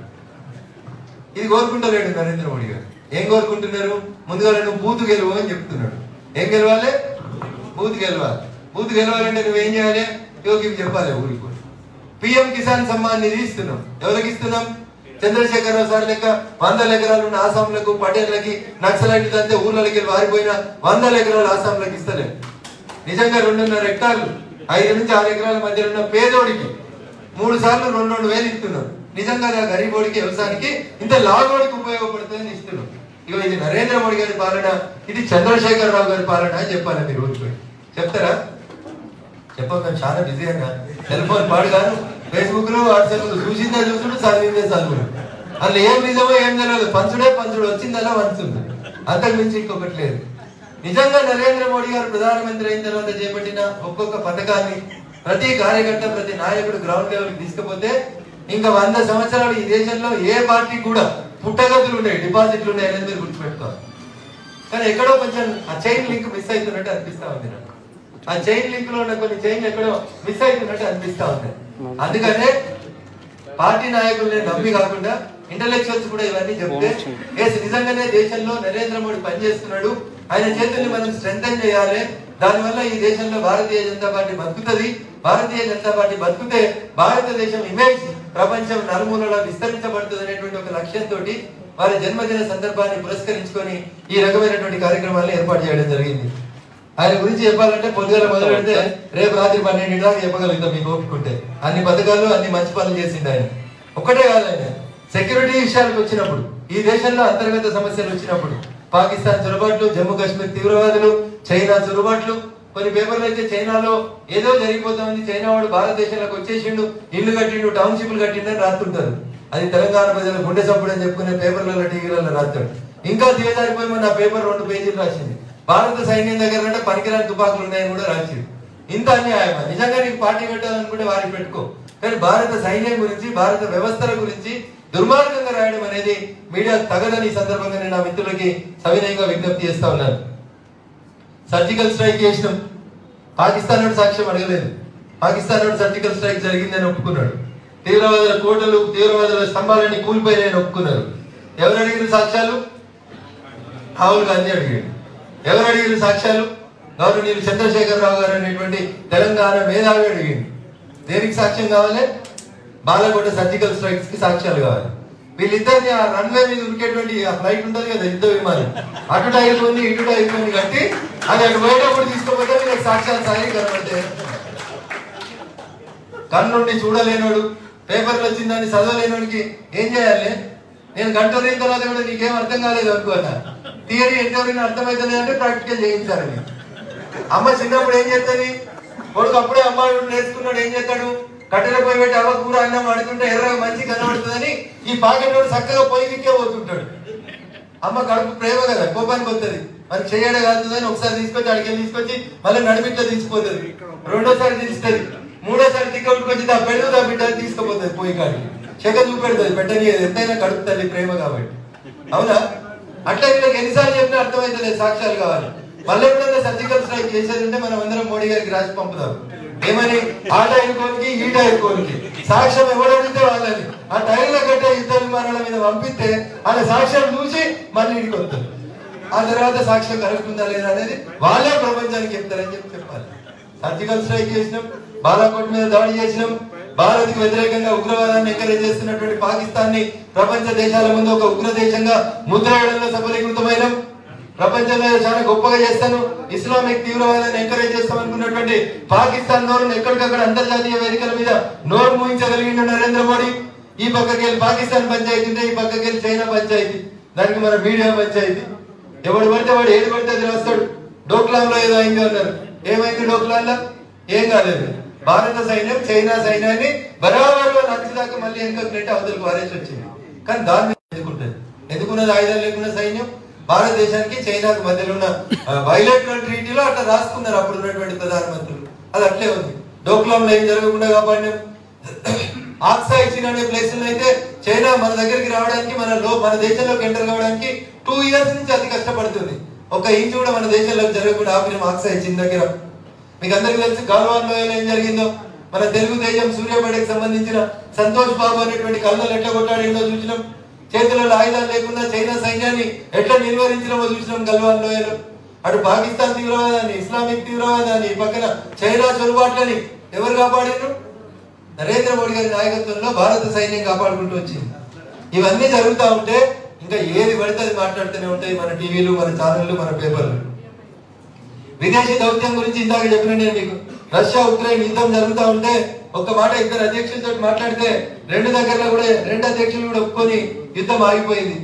ఇది కోరుకుంటలేడు నరేంద్ర మోడీ గారు ఏం కోరుకుంటున్నారు ముందుగా నువ్వు బూత్ గెలువు అని చెప్తున్నాడు ఏం గెలవాలి బూత్ గెలవాలి బూత్ గెలవాలంటే నువ్వేం చేయాలి యోగి చెప్పాలి ఊరికి పోయి. పిఎం కిసాన్ సమ్మాన్ నిధి ఇస్తున్నాం ఎవరికి ఇస్తున్నాం చంద్రశేఖరరావు సార్ లెక్క వందల ఎకరాలు ఉన్న ఆసాంలకు పటేళ్లకి నక్సలైట్లు అంతే ఊర్లకి వారిపోయిన వందల ఎకరాలు ఆసాంలకు ఇస్తలేం నిజంగా రెండున్నర హెక్టార్లు ఐదు నుంచి ఆరు ఎకరాల మధ్య ఉన్న పేదోడికి మూడు సార్లు రెండు రెండు వేలు ఇస్తున్నాం నిజంగా ఆ గరీబోడికి వ్యవసాయానికి ఇంత లాగోడికి ఉపయోగపడుతుందని ఇస్తున్నాం ఇగో ఇది నరేంద్ర మోడీ గారి పాలన ఇది చంద్రశేఖర్ రావు గారి పాలన అని చెప్పాలి మీరు ఊరికి చెప్తారా చెప్పక చాలా బిజీ అయినా సెల్ ఫోన్ పాడు కాదు ఫేస్బుక్ లో వాట్సాప్ లో చూసిందే చూసుడు చదివిందే చదువుడు అందులో ఏం నిజమో ఏం తెలియదు పంచుడే పంచుడు వచ్చిందల్లా పంచుతుంది అంతకు మించి ఇంకొకటి లేదు నిజంగా నరేంద్ర మోడీ గారు ప్రధానమంత్రి అయిన తర్వాత చేపట్టిన ఒక్కొక్క పథకాన్ని ప్రతి కార్యకర్త ప్రతి నాయకుడు గ్రౌండ్ లెవెల్ తీసుకుపోతే ఇంకా వంద సంవత్సరాలు ఈ దేశంలో ఏ పార్టీ కూడా పుట్టగతులు ఉన్నాయి డిపాజిట్లు ఉన్నాయి అనేది మీరు గుర్తుపెట్టుకోవాలి కానీ ఎక్కడో కొంచెం ఆ చైన్ లింక్ మిస్ అవుతున్నట్టు అనిపిస్తా ఉంది నాకు ఆ చైన్ లింక్ లో ఉన్న కొన్ని చైన్ ఎక్కడో మిస్ అవుతున్నట్టు అనిపిస్తా ఉంది అందుకనే పార్టీ నాయకుల్ని నమ్మి కాకుండా ఇంటలెక్చువల్స్ కూడా ఇవన్నీ చెప్తే ఎస్ నిజంగానే దేశంలో నరేంద్ర మోడీ పనిచేస్తున్నాడు ఆయన చేతుల్ని మనం స్ట్రెంగ్ చేయాలి దానివల్ల ఈ దేశంలో భారతీయ జనతా పార్టీ బతుకుతుంది భారతీయ జనతా పార్టీ బతుకుతే భారతదేశం ఇమేజ్ ప్రపంచం నలుమూలలా విస్తరించబడుతుంది అనేటువంటి ఒక లక్ష్యంతో వారి జన్మదిన సందర్భాన్ని పురస్కరించుకొని ఈ రకమైనటువంటి కార్యక్రమాలను ఏర్పాటు చేయడం జరిగింది ఆయన గురించి చెప్పాలంటే పొద్దుగల మొదలు పెడితే రేపు రాత్రి పన్నెండు దాకా చెప్పగలుగుతాం మీకు ఓపుకుంటే అన్ని పథకాలు అన్ని మంచి పనులు చేసిండు ఆయన ఒక్కటే కాదు ఆయన సెక్యూరిటీ విషయాలకు వచ్చినప్పుడు ఈ దేశంలో అంతర్గత సమస్యలు వచ్చినప్పుడు పాకిస్తాన్ చొరబాట్లు జమ్మూ కాశ్మీర్ తీవ్రవాదులు చైనా చొరబాట్లు కొన్ని పేపర్లు అయితే చైనాలో ఏదో జరిగిపోతుంది చైనా వాడు భారతదేశంలోకి వచ్చేసిండు ఇల్లు కట్టిండు టౌన్షిప్లు కట్టిండు అని రాస్తుంటారు అది తెలంగాణ ప్రజల గుండె చప్పుడు అని చెప్పుకునే పేపర్లలో టీవీలలో రాస్తాడు ఇంకా దిగజారిపోయి మన పేపర్ రెండు పేజీలు రాసింది భారత సైన్యం దగ్గర అంటే పనికిరాని తుపాకులు ఉన్నాయని కూడా రాసింది ఇంత అన్యాయమా నిజంగా నీకు పార్టీ పెట్టాలనుకుంటే వారికి పెట్టుకో కానీ భారత సైన్యం గురించి భారత వ్యవస్థల గురించి దుర్మార్గంగా రాయడం అనేది మీడియా తగదని ఈ సందర్భంగా నేను నా మిత్రులకి సవినయంగా విజ్ఞప్తి చేస్తా ఉన్నాను సర్జికల్ స్ట్రైక్ చేసినాం పాకిస్తాన్ నుండి సాక్ష్యం అడగలేదు పాకిస్తాన్ నుండి సర్జికల్ స్ట్రైక్ జరిగిందని ఒప్పుకున్నాడు తీవ్రవాదుల కోటలు తీవ్రవాదుల స్తంభాలన్నీ కూలిపోయినాయని ఒప్పుకున్నారు ఎవరు అడిగిన సాక్ష్యాలు రాహుల్ గాంధీ అడిగాడు ఎవరు అడిగిన సాక్ష్యాలు గౌరవనీయులు చంద్రశేఖర్ రావు గారు అనేటువంటి తెలంగాణ మేధావి అడిగింది దేనికి సాక్ష్యం కావాలి బాలకోట సర్జికల్ స్ట్రైక్స్ కి సాక్ష్యాలు కావాలి వీళ్ళిద్దరిని ఆ రన్వే మీద ఉరికేటువంటి ఆ ఫ్లైట్ ఉంటుంది కదా యుద్ధ విమానం అటు టైర్ కొని ఇటు టైర్ కొని కట్టి అది అటు పోయేటప్పుడు తీసుకోపోతే వీళ్ళకి సాక్ష్యాలు సాయి కనబడితే కన్నుండి చూడలేనోడు పేపర్లు వచ్చిందని చదవలేనోడికి ఏం చేయాలి నేను గంట అయిన తర్వాత కూడా నీకేం అర్థం కాలేదు అనుకోనా థియరీ ఎంతవరకు అర్థమవుతుంది అంటే ప్రాక్టికల్ చేయించాలని అమ్మ చిన్నప్పుడు ఏం చేస్తుంది కొడుకు అప్పుడే అమ్మ నేర్చుకున్నాడు ఏం చేస్తాడు కట్టెల పోయి పెట్టి అవ్వ కూర అన్నం పడుతుంటే ఎర్రగా మంచి కనబడుతుందని ఈ పాకెట్ వాడు చక్కగా పొయ్యి దిక్కే పోతుంటాడు అమ్మ కడుపు ప్రేమ కదా కోపానికి వస్తుంది మరి చేయడం కాదుదని ఒకసారి తీసుకొచ్చి అడిగి తీసుకొచ్చి మళ్ళీ నడిమిట్లో తీసుకుపోతుంది రెండోసారి తీస్తుంది మూడోసారి దిక్కబట్టుకొచ్చి ఆ పెడదు ఆ బిడ్డ తీసుకుపోతుంది పోయి కాడికి చెక్క చూపెడుతుంది పెట్టని ఎంతైనా కడుపు తల్లి ప్రేమ కాబట్టి అవునా అట్లా వీళ్ళకి ఎన్నిసార్లు చెప్పినా అర్థమైతే సాక్ష్యాలు కావాలి మళ్ళీ ఎప్పుడైనా సర్జికల్ స్ట్రైక్ చేసేదంటే మనం అందరం మోడీ గారికి రాసి పంపుదాం ఏమని ఆ టైర్ కోనికి ఈ టైర్ కోనికి సాక్ష్యం ఎవడడితే వాళ్ళని ఆ టైర్ లో కట్టే యుద్ధ విమానాల మీద పంపిస్తే వాళ్ళ సాక్ష్యం చూసి మళ్ళీ ఇంటికి వస్తారు ఆ తర్వాత సాక్ష్యం కరెక్ట్ ఉందా లేదా అనేది వాళ్ళే ప్రపంచానికి చెప్తారని చెప్పి చెప్పాలి సర్జికల్ స్ట్రైక్ చేసినాం బాలాకోట్ మీద దాడి చేసినాం భారత్ కి వ్యతిరేకంగా ఉగ్రవాదాన్ని ఎంకరేజ్ చేస్తున్నటువంటి పాకిస్తాన్ ని ప్రపంచ దేశాల ముందు ఒక ఉగ్ర దేశంగా ముద్ర వేయడంలో సఫలీకృతమైనాం ప్రపంచంలో చాలా గొప్పగా చేస్తాను ఇస్లామిక్ తీవ్రవాదాన్ని ఎంకరేజ్ చేస్తాం అనుకున్నటువంటి పాకిస్తాన్ నోరును ఎక్కడికక్కడ అంతర్జాతీయ వేదికల మీద నోరు మూయించగలిగిన నరేంద్ర మోడీ ఈ పక్కకి వెళ్ళి పాకిస్తాన్ పంచాయతీ ఉంటే ఈ పక్కకి వెళ్ళి చైనా పంచాయతీ దానికి మన మీడియా పంచాయతీ ఎవడు పడితే వాడు ఏడు పడితే అది వస్తాడు డోక్లాంలో ఏదో అయింది అన్నారు ఏమైంది డోక్లాంలో ఏం కాలేదు భారత సైన్యం చైనా సైన్యాన్ని బరాబరుగా నచ్చేదాకా మళ్ళీ వెనకకు నెట్టి అవతలకు వారేసి వచ్చింది కానీ దాన్ని ఎందుకుంటది ఎందుకున్నది ఆయుధాలు లేకున్న సైన్యం భారతదేశానికి చైనాకు మధ్యలో ఉన్న బయలెట్రల్ ట్రీటీలో అట్లా రాసుకున్నారు అప్పుడు ఉన్నటువంటి ప్రధానమంత్రులు అది అట్లే ఉంది డోక్లాంలో ఏం జరగకుండా కాపాడినాం ఆక్సాయి చీన్ అనే ప్లేస్ అయితే చైనా మన దగ్గరికి రావడానికి మన లో మన దేశంలోకి ఎంటర్ కావడానికి టూ ఇయర్స్ నుంచి అతి కష్టపడుతుంది ఒక ఇంచు కూడా మన దేశంలోకి జరగకుండా ఆపిన ఆక్సాయి చీన్ దగ్గర మీకు అందరికీ తెలుసు గాల్వాన్ లోయలో ఏం జరిగిందో మన తెలుగు దేశం సూర్యాపేటకి సంబంధించిన సంతోష్ బాబు అనేటువంటి కళ్ళలు ఎట్లా కొట్టాడేందో చూసినాం చేతులలో ఆయుధాలు లేకుండా చైనా సైన్యాన్ని ఎట్లా నిర్వహించడమో చూసినాం గల్వాన్ లోయలో అటు పాకిస్తాన్ తీవ్రవాదాన్ని ఇస్లామిక్ తీవ్రవాదాన్ని ఈ పక్కన చైనా చొరబాట్లని ఎవరు కాపాడారు నరేంద్ర మోడీ గారి నాయకత్వంలో భారత సైన్యం కాపాడుకుంటూ వచ్చింది ఇవన్నీ జరుగుతూ ఉంటే ఇంకా ఏది పడితే అది మాట్లాడుతూనే ఉంటాయి మన టీవీలు మన ఛానళ్ళు మన పేపర్లు విదేశీ దౌత్యం గురించి ఇందాక చెప్పిన నేను మీకు రష్యా ఉక్రెయిన్ యుద్ధం జరుగుతూ ఉంటే ఒక్క మాట ఇద్దరు అధ్యక్షులతో మాట్లాడితే రెండు దగ్గరలో కూడా రెండు అధ్యక్షులు కూడా ఒప్పుకొని యుద్ధం ఆగిపోయింది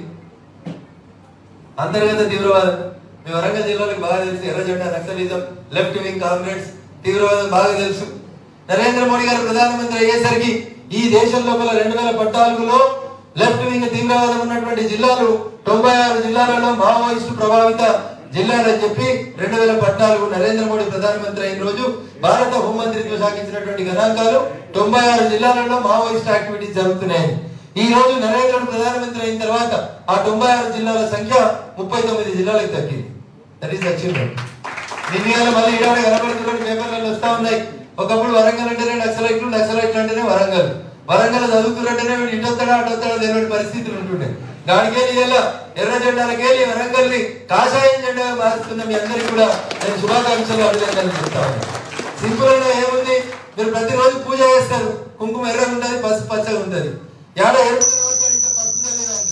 అంతర్గత తీవ్రవాదం మీ వరంగల్ జిల్లాలకు బాగా తెలుసు ఎర్ర జెండా నక్సలిజం లెఫ్ట్ వింగ్ కాంగ్రెస్ తీవ్రవాదం బాగా తెలుసు నరేంద్ర మోడీ గారు ప్రధానమంత్రి అయ్యేసరికి ఈ దేశం లోపల రెండు వేల పద్నాలుగులో లెఫ్ట్ వింగ్ తీవ్రవాదం ఉన్నటువంటి జిల్లాలు తొంభై ఆరు జిల్లాలలో మావోయిస్టు ప్రభావిత జిల్లాలని చెప్పి రెండు వేల పద్నాలుగు నరేంద్ర మోడీ ప్రధానమంత్రి అయిన రోజు భారత హోంమంత్రిత్వ శాఖ ఇచ్చినటువంటి గణాంకాలు తొంభై ఆరు జిల్లాలలో మావోయిస్ట్ యాక్టివిటీస్ జరుగుతున్నాయి ఈ రోజు నరేంద్ర మోడీ ప్రధానమంత్రి అయిన తర్వాత ఆ తొంభై ఆరు జిల్లాల సంఖ్య ముప్పై తొమ్మిది జిల్లాలకు తగ్గింది దట్ ఈస్ అచీవ్మెంట్ నిన్న మళ్ళీ ఈనాడు కనబడుతున్న పేపర్లలో వస్తా ఉన్నాయి ఒకప్పుడు వరంగల్ అంటేనే నక్సలైట్లు నక్సలైట్లు అంటేనే వరంగల్ వరంగల్ చదువుతున్నట్టేనే వీడు ఇటు వస్తాడా అటు వస్తాడా తెలియని పరిస్థితులు ఉంటుండే దానికేలి ఎలా ఎర్ర జెండాలకేలి వరంగల్ని కాషాయం జెండా మారుస్తున్న మీ అందరికీ కూడా నేను శుభాకాంక్షలు అభినందనలు చెప్తాను సింపుల్ గా ఏముంది మీరు ప్రతిరోజు పూజ చేస్తారు కుంకుమ ఎర్రగా ఉంటది పసుపు పచ్చగా ఉంటది యాడ ఎరుపు కనబడతాడు, ఇంత పసుపు తల్లి రాదు.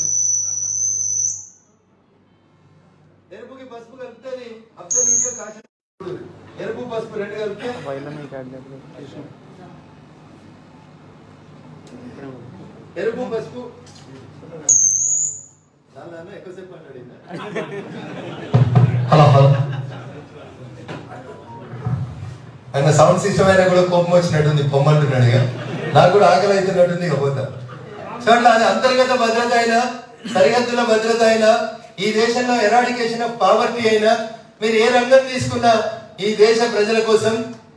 ఎరుపుకి పసుపు కలుపుతుంది అబ్సల్యూట్ గా కాషాయం ఎరుపు పసుపు రెండు కలిపితే ఎరుపు పసుపు చాలా అన్న ఎక్కువసేపు మాట్లాడిందా? హలో హలో ఆయన సౌండ్ సిస్టమ్ అయినా కూడా కోపం వచ్చినట్టుంది పొమ్మంటున్నాడు ఇక నాకు కూడా ఆకలి అవుతున్నట్టుంది ఇక పోతా చూడండి అది అంతర్గత భద్రత అయినా సరిహద్దుల భద్రత అయినా ఈ దేశంలో ఎరాడికేషన్ ఆఫ్ పావర్టీ అయినా మీరు ఏ రంగం తీసుకున్నా ఈ దేశ ప్రజల కోసం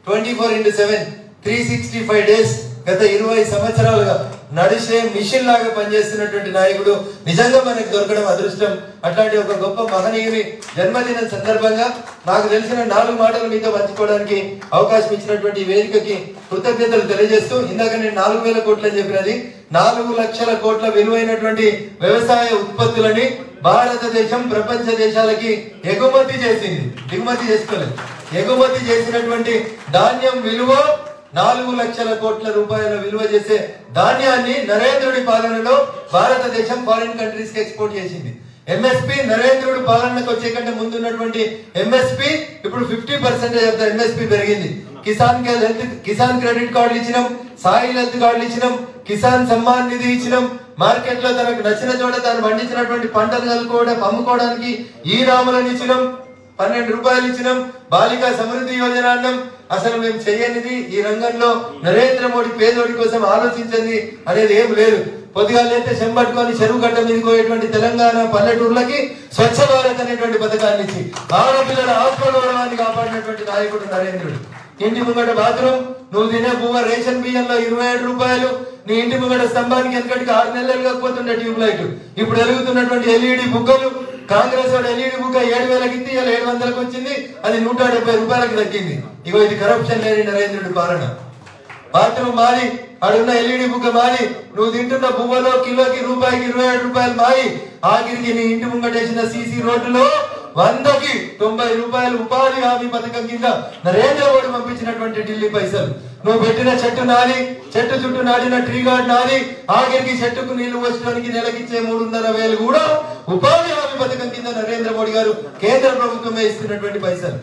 twenty four into seven three sixty five days గత ఇరవై సంవత్సరాలుగా నడిచే మిషన్ లాగా పనిచేస్తున్నటువంటి నాయకుడు నిజంగా మనకు దొరకడం అదృష్టం అట్లాంటి ఒక గొప్ప మహనీయుని జన్మదినం సందర్భంగా నాకు తెలిసిన నాలుగు మాటలు మీతో పంచుకోవడానికి అవకాశం ఇచ్చినటువంటి ఈ వేదికకి కృతజ్ఞతలు తెలియజేస్తూ ఇందాక నేను నాలుగు వేల కోట్లు అని చెప్పినది నాలుగు లక్షల కోట్ల విలువైనటువంటి వ్యవసాయ ఉత్పత్తులని భారతదేశం ప్రపంచ దేశాలకి ఎగుమతి చేసింది దిగుమతి చేసుకోలేదు ఎగుమతి చేసినటువంటి ధాన్యం విలువ నాలుగు లక్షల కోట్ల రూపాయల విలువ చేసే ధాన్యాన్ని నరేంద్రుడి పాలనలో భారతదేశం ఫారిన్ కంట్రీస్ కి ఎక్స్పోర్ట్ చేసింది ఎంఎస్పి నరేంద్రుడి పాలనకు వచ్చే కంటే ముందు ఉన్నటువంటి ఎంఎస్పి ఇప్పుడు fifty percentage of the MSP పెరిగింది కిసాన్ కి హెల్త్ కిసాన్ క్రెడిట్ కార్డులు ఇచ్చినాం సాయిల్ హెల్త్ కార్డులు ఇచ్చినాం కిసాన్ సమ్మాన్ నిధి ఇచ్చినాం మార్కెట్ లో తనకు నచ్చిన చోట తాను పండించినటువంటి పంటలు కలుపుకోవడం అమ్ముకోవడానికి ఈ రాములను ఇచ్చినాం పన్నెండు రూపాయలు ఇచ్చినాం బాలికా సమృద్ధి యోజన అన్నాం అసలు మేము చేయనిది ఈ రంగంలో నరేంద్ర మోడీ పేదోడి కోసం ఆలోచించింది అనేది ఏం లేదు పొద్దుగాలు అయితే చెంబట్టుకొని చెరువు గడ్డ మీదకి పోయేటువంటి తెలంగాణ పల్లెటూర్లకి స్వచ్ఛ భారత్ అనేటువంటి పథకాన్ని ఇచ్చి ఆడపిల్లల ఆత్మగౌరవాన్ని కాపాడినటువంటి నాయకుడు నరేంద్రుడు ఇంటి ముంగట బాత్రూమ్ నువ్వు తినే బువ్వ రేషన్ బియ్యంలో ఇరవై ఏడు రూపాయలు నీ ఇంటి ముంగట స్తంభానికి వెనకటికి ఆరు నెలలు కాకపోతుండే ట్యూబ్ లైట్ ఇప్పుడు వెలుగుతున్నటువంటి ఎల్ఈడి బుగ్గలు కాంగ్రెస్ వాడు ఎల్ఈడి బుగ్గ ఏడు వేలకి ఇస్తే ఇలా ఏడు వందలకు వచ్చింది అది నూట డెబ్బై రూపాయలకు తగ్గింది ఇగో ఇది కరప్షన్ లేని నరేంద్రుడి పాలన బాత్రూమ్ మారి అడున్న ఎల్ఈడి బుగ్గ మారి నువ్వు తింటున్న బువ్వలో కిలోకి రూపాయికి ఇరవై ఏడు రూపాయలు మారి ఆఖరికి నీ ఇంటి ముంగటేసిన సీసీ రోడ్డులో వందకి తొంభై రూపాయలు ఉపాధి హామీ పథకం కింద నరేంద్ర మోడీ పంపించినటువంటి ఢిల్లీ పైసలు నువ్వు పెట్టిన చెట్టు నాది చెట్టు చుట్టూ నాటిన ట్రీ గార్డ్ నాది ఆఖరికి చెట్టుకు నీళ్లు పోసడానికి నెలకిచ్చే మూడున్నర వేలు కూడా ఉపాధి హామీ పథకం కింద నరేంద్ర మోడీ గారు కేంద్ర ప్రభుత్వమే ఇస్తున్నటువంటి పైసలు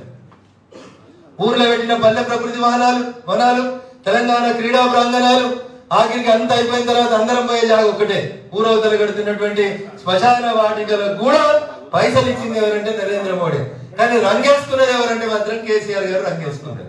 ఊర్లో పెట్టిన పల్లె ప్రకృతి వనాలు వనాలు తెలంగాణ క్రీడా ప్రాంగణాలు ఆఖరికి అంత అయిపోయిన తర్వాత అందరం పోయే జాగ ఒకటే ఊరవతలు కడుతున్నటువంటి శ్మశాన వాటికలకు కూడా పైసలు ఇచ్చింది ఎవరంటే నరేంద్ర మోడీ కానీ రంగేసుకున్నది ఎవరంటే మాత్రం కేసీఆర్ గారు రంగేసుకున్నారు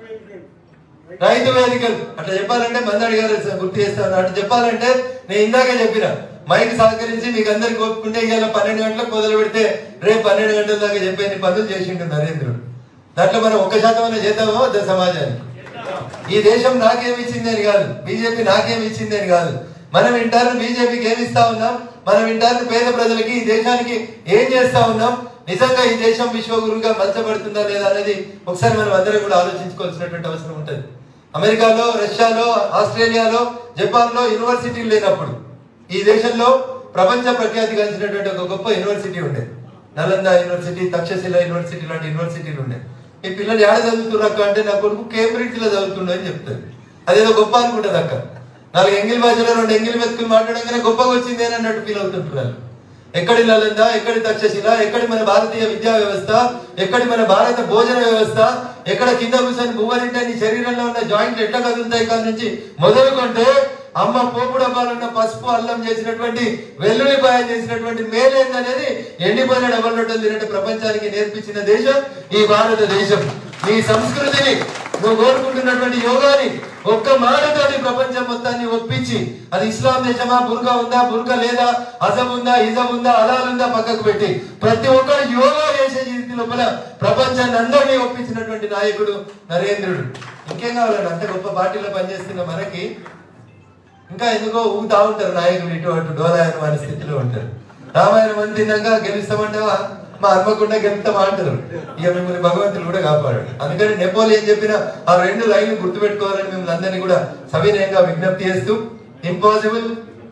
రైతు వేదికలు అట్లా చెప్పాలంటే మందడి గారు గుర్తు చేస్తాను అట్లా చెప్పాలంటే నేను ఇందాకే చెప్పిన మైక్ సహకరించి మీకు అందరికి ఒప్పుకుంటే ఇవాళ పన్నెండు గంటలకు మొదలు పెడితే రేపు పన్నెండు గంటల దాకా చెప్పేది పనులు చేసిండు నరేంద్రుడు దాంట్లో మనం ఒక్క శాతం అనే చేద్దామో వద్దా సమాజానికి ఈ దేశం నాకేమి ఇచ్చింది అని కాదు బీజేపీ నాకేమి ఇచ్చింది అని కాదు మనం వింటారు బీజేపీకి ఏమి ఇస్తా ఉన్నాం మనం వింటారు పేద ప్రజలకి ఈ దేశానికి ఏం చేస్తా ఉన్నాం నిజంగా ఈ దేశం విశ్వగురుగా మలచబడుతుందా లేదా అనేది ఒకసారి మనం అందరం కూడా ఆలోచించుకోవాల్సినటువంటి అవసరం ఉంటుంది అమెరికాలో రష్యాలో ఆస్ట్రేలియాలో జపాన్ లో యూనివర్సిటీలు లేనప్పుడు ఈ దేశంలో ప్రపంచ ప్రఖ్యాతి గంచినటువంటి ఒక గొప్ప యూనివర్సిటీ ఉండేది నలంద యూనివర్సిటీ తక్షశిల యూనివర్సిటీ లాంటి యూనివర్సిటీలు ఉండేది ఈ పిల్లలు ఏడ చదువుతున్నారు అక్క అంటే నా కొడుకు కేంబ్రిడ్జ్ లో చదువుతుండ అని చెప్తారు అదేదో గొప్ప అనుకుంటది అక్క నాలుగు ఎంగిల్ భాషలో రెండు ఎంగిల్ మెతుకులు మాట్లాడగానే గొప్పగా వచ్చింది అని అన్నట్టు ఫీల్ అవుతుంటున్నారు ఎక్కడి నలంద ఎక్కడి తక్షశిల ఎక్కడి మన భారతీయ విద్యా వ్యవస్థ ఎక్కడి మన భారత భోజన వ్యవస్థ ఎక్కడ కింద కూర్చొని బువ్వ తింటే నీ శరీరంలో ఉన్న జాయింట్లు ఎట్లా కదులుతాయి కాడి నుంచి మొదలుకుంటే అమ్మ పోపు డబ్బాలున్న పసుపు అల్లం చేసినటువంటి వెల్లుల్లిపాయ చేసినటువంటి మేలేందనేది ఎండిపోయిన డబ్బల్ రొట్టెలు తినట్టు ప్రపంచానికి నేర్పించిన దేశం ఈ భారతదేశం నీ సంస్కృతిని నువ్వు కోరుకుంటున్నటువంటి యోగాని ఒక్క మాటతోటి ప్రపంచం మొత్తాన్ని ఒప్పించి అది ఇస్లాం దేశమా బుర్గా ఉందా బుర్గా లేదా అజం ఉందా ఇజం ఉందా అలాల్ ఉందా పక్కకు పెట్టి ప్రతి ఒక్కరు యోగా చేసే జీవితం లోపల ప్రపంచాన్ని అందరినీ ఒప్పించినటువంటి నాయకుడు నరేంద్రుడు ఇంకేం కావాలండి అంత గొప్ప పార్టీలో పనిచేస్తున్న మనకి ఇంకా ఎందుకో ఊగుతా ఉంటారు నాయకులు ఇటు అటు డోలాయన వారి స్థితిలో ఉంటారు రామాయణం అని తిన్నాక గెలుస్తామంటావా మా హన్మకుండా గెలుస్తామా అంటారు ఇక మిమ్మల్ని భగవంతుడు కూడా కాపాడాడు అందుకని నెపోలియన్ చెప్పిన ఆ రెండు లైన్లు గుర్తుపెట్టుకోవాలని మిమ్మల్ని అందరినీ కూడా సవినయంగా విజ్ఞప్తి చేస్తూ ఇంపాసిబుల్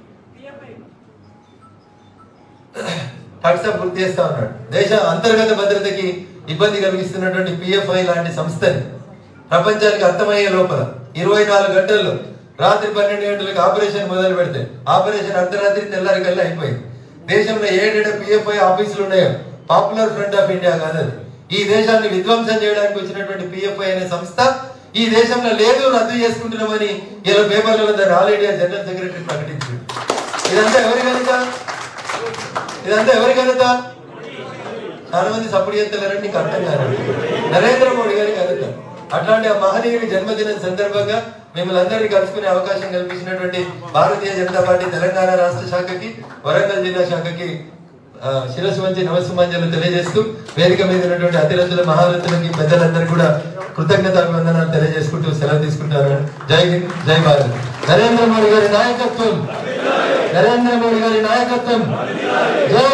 వాట్సాప్ గుర్తు చేస్తా ఉన్నాడు దేశ అంతర్గత భద్రతకి ఇబ్బంది కలిగిస్తున్నటువంటి పిఎఫ్ఐ లాంటి సంస్థని ప్రపంచానికి అర్థమయ్యే లోపల ఇరవై నాలుగు గంటల్లో రాత్రి పన్నెండు గంటలకు ఆపరేషన్ మొదలు పెడితే ఆపరేషన్ అర్ధరాత్రి తెల్లారి కల్లా అయిపోయింది దేశంలో ఏడేడ పిఎఫ్ఐ ఆఫీసులు ఉన్నాయో పాపులర్ ఫ్రంట్ ఆఫ్ ఇండియా కాదు అది. ఈ దేశాన్ని విధ్వంసం చేయడానికి వచ్చినటువంటి పిఎఫ్ఐ అనే సంస్థ ఈ దేశంలో లేదు రద్దు చేసుకుంటున్నామని ఇలా పేపర్లలో దాని ఆల్ ఇండియా జనరల్ సెక్రటరీ ప్రకటించింది ఇదంతా ఎవరి కనుక ఇదంతా ఎవరి ఘనత చాలా మంది సపోర్ట్ చేస్తలేరని నీకు అర్థం కాదు నరేంద్ర మోడీ గారి ఘనత అట్లాంటి ఆ మహనీయుని జన్మదినం సందర్భంగా మిమ్మల్ని అందరినీ కలుసుకునే అవకాశం కల్పించినటువంటి భారతీయ జనతా పార్టీ తెలంగాణ రాష్ట్ర శాఖకి వరంగల్ జిల్లా శాఖకి ఆ, శిరస్సు వంచి నమస్సుమాంజలు తెలియజేస్తూ వేదిక మీద ఉన్నటువంటి అతిరథుల మహారథులకి పెద్దలందరూ కూడా కృతజ్ఞత అభివందనాలు తెలియజేసుకుంటూ సెలవు తీసుకుంటాను జై హింద్ జై భారత్ నరేంద్ర మోడీ గారి నాయకత్వం నరేంద్ర మోడీ గారి నాయకత్వం జై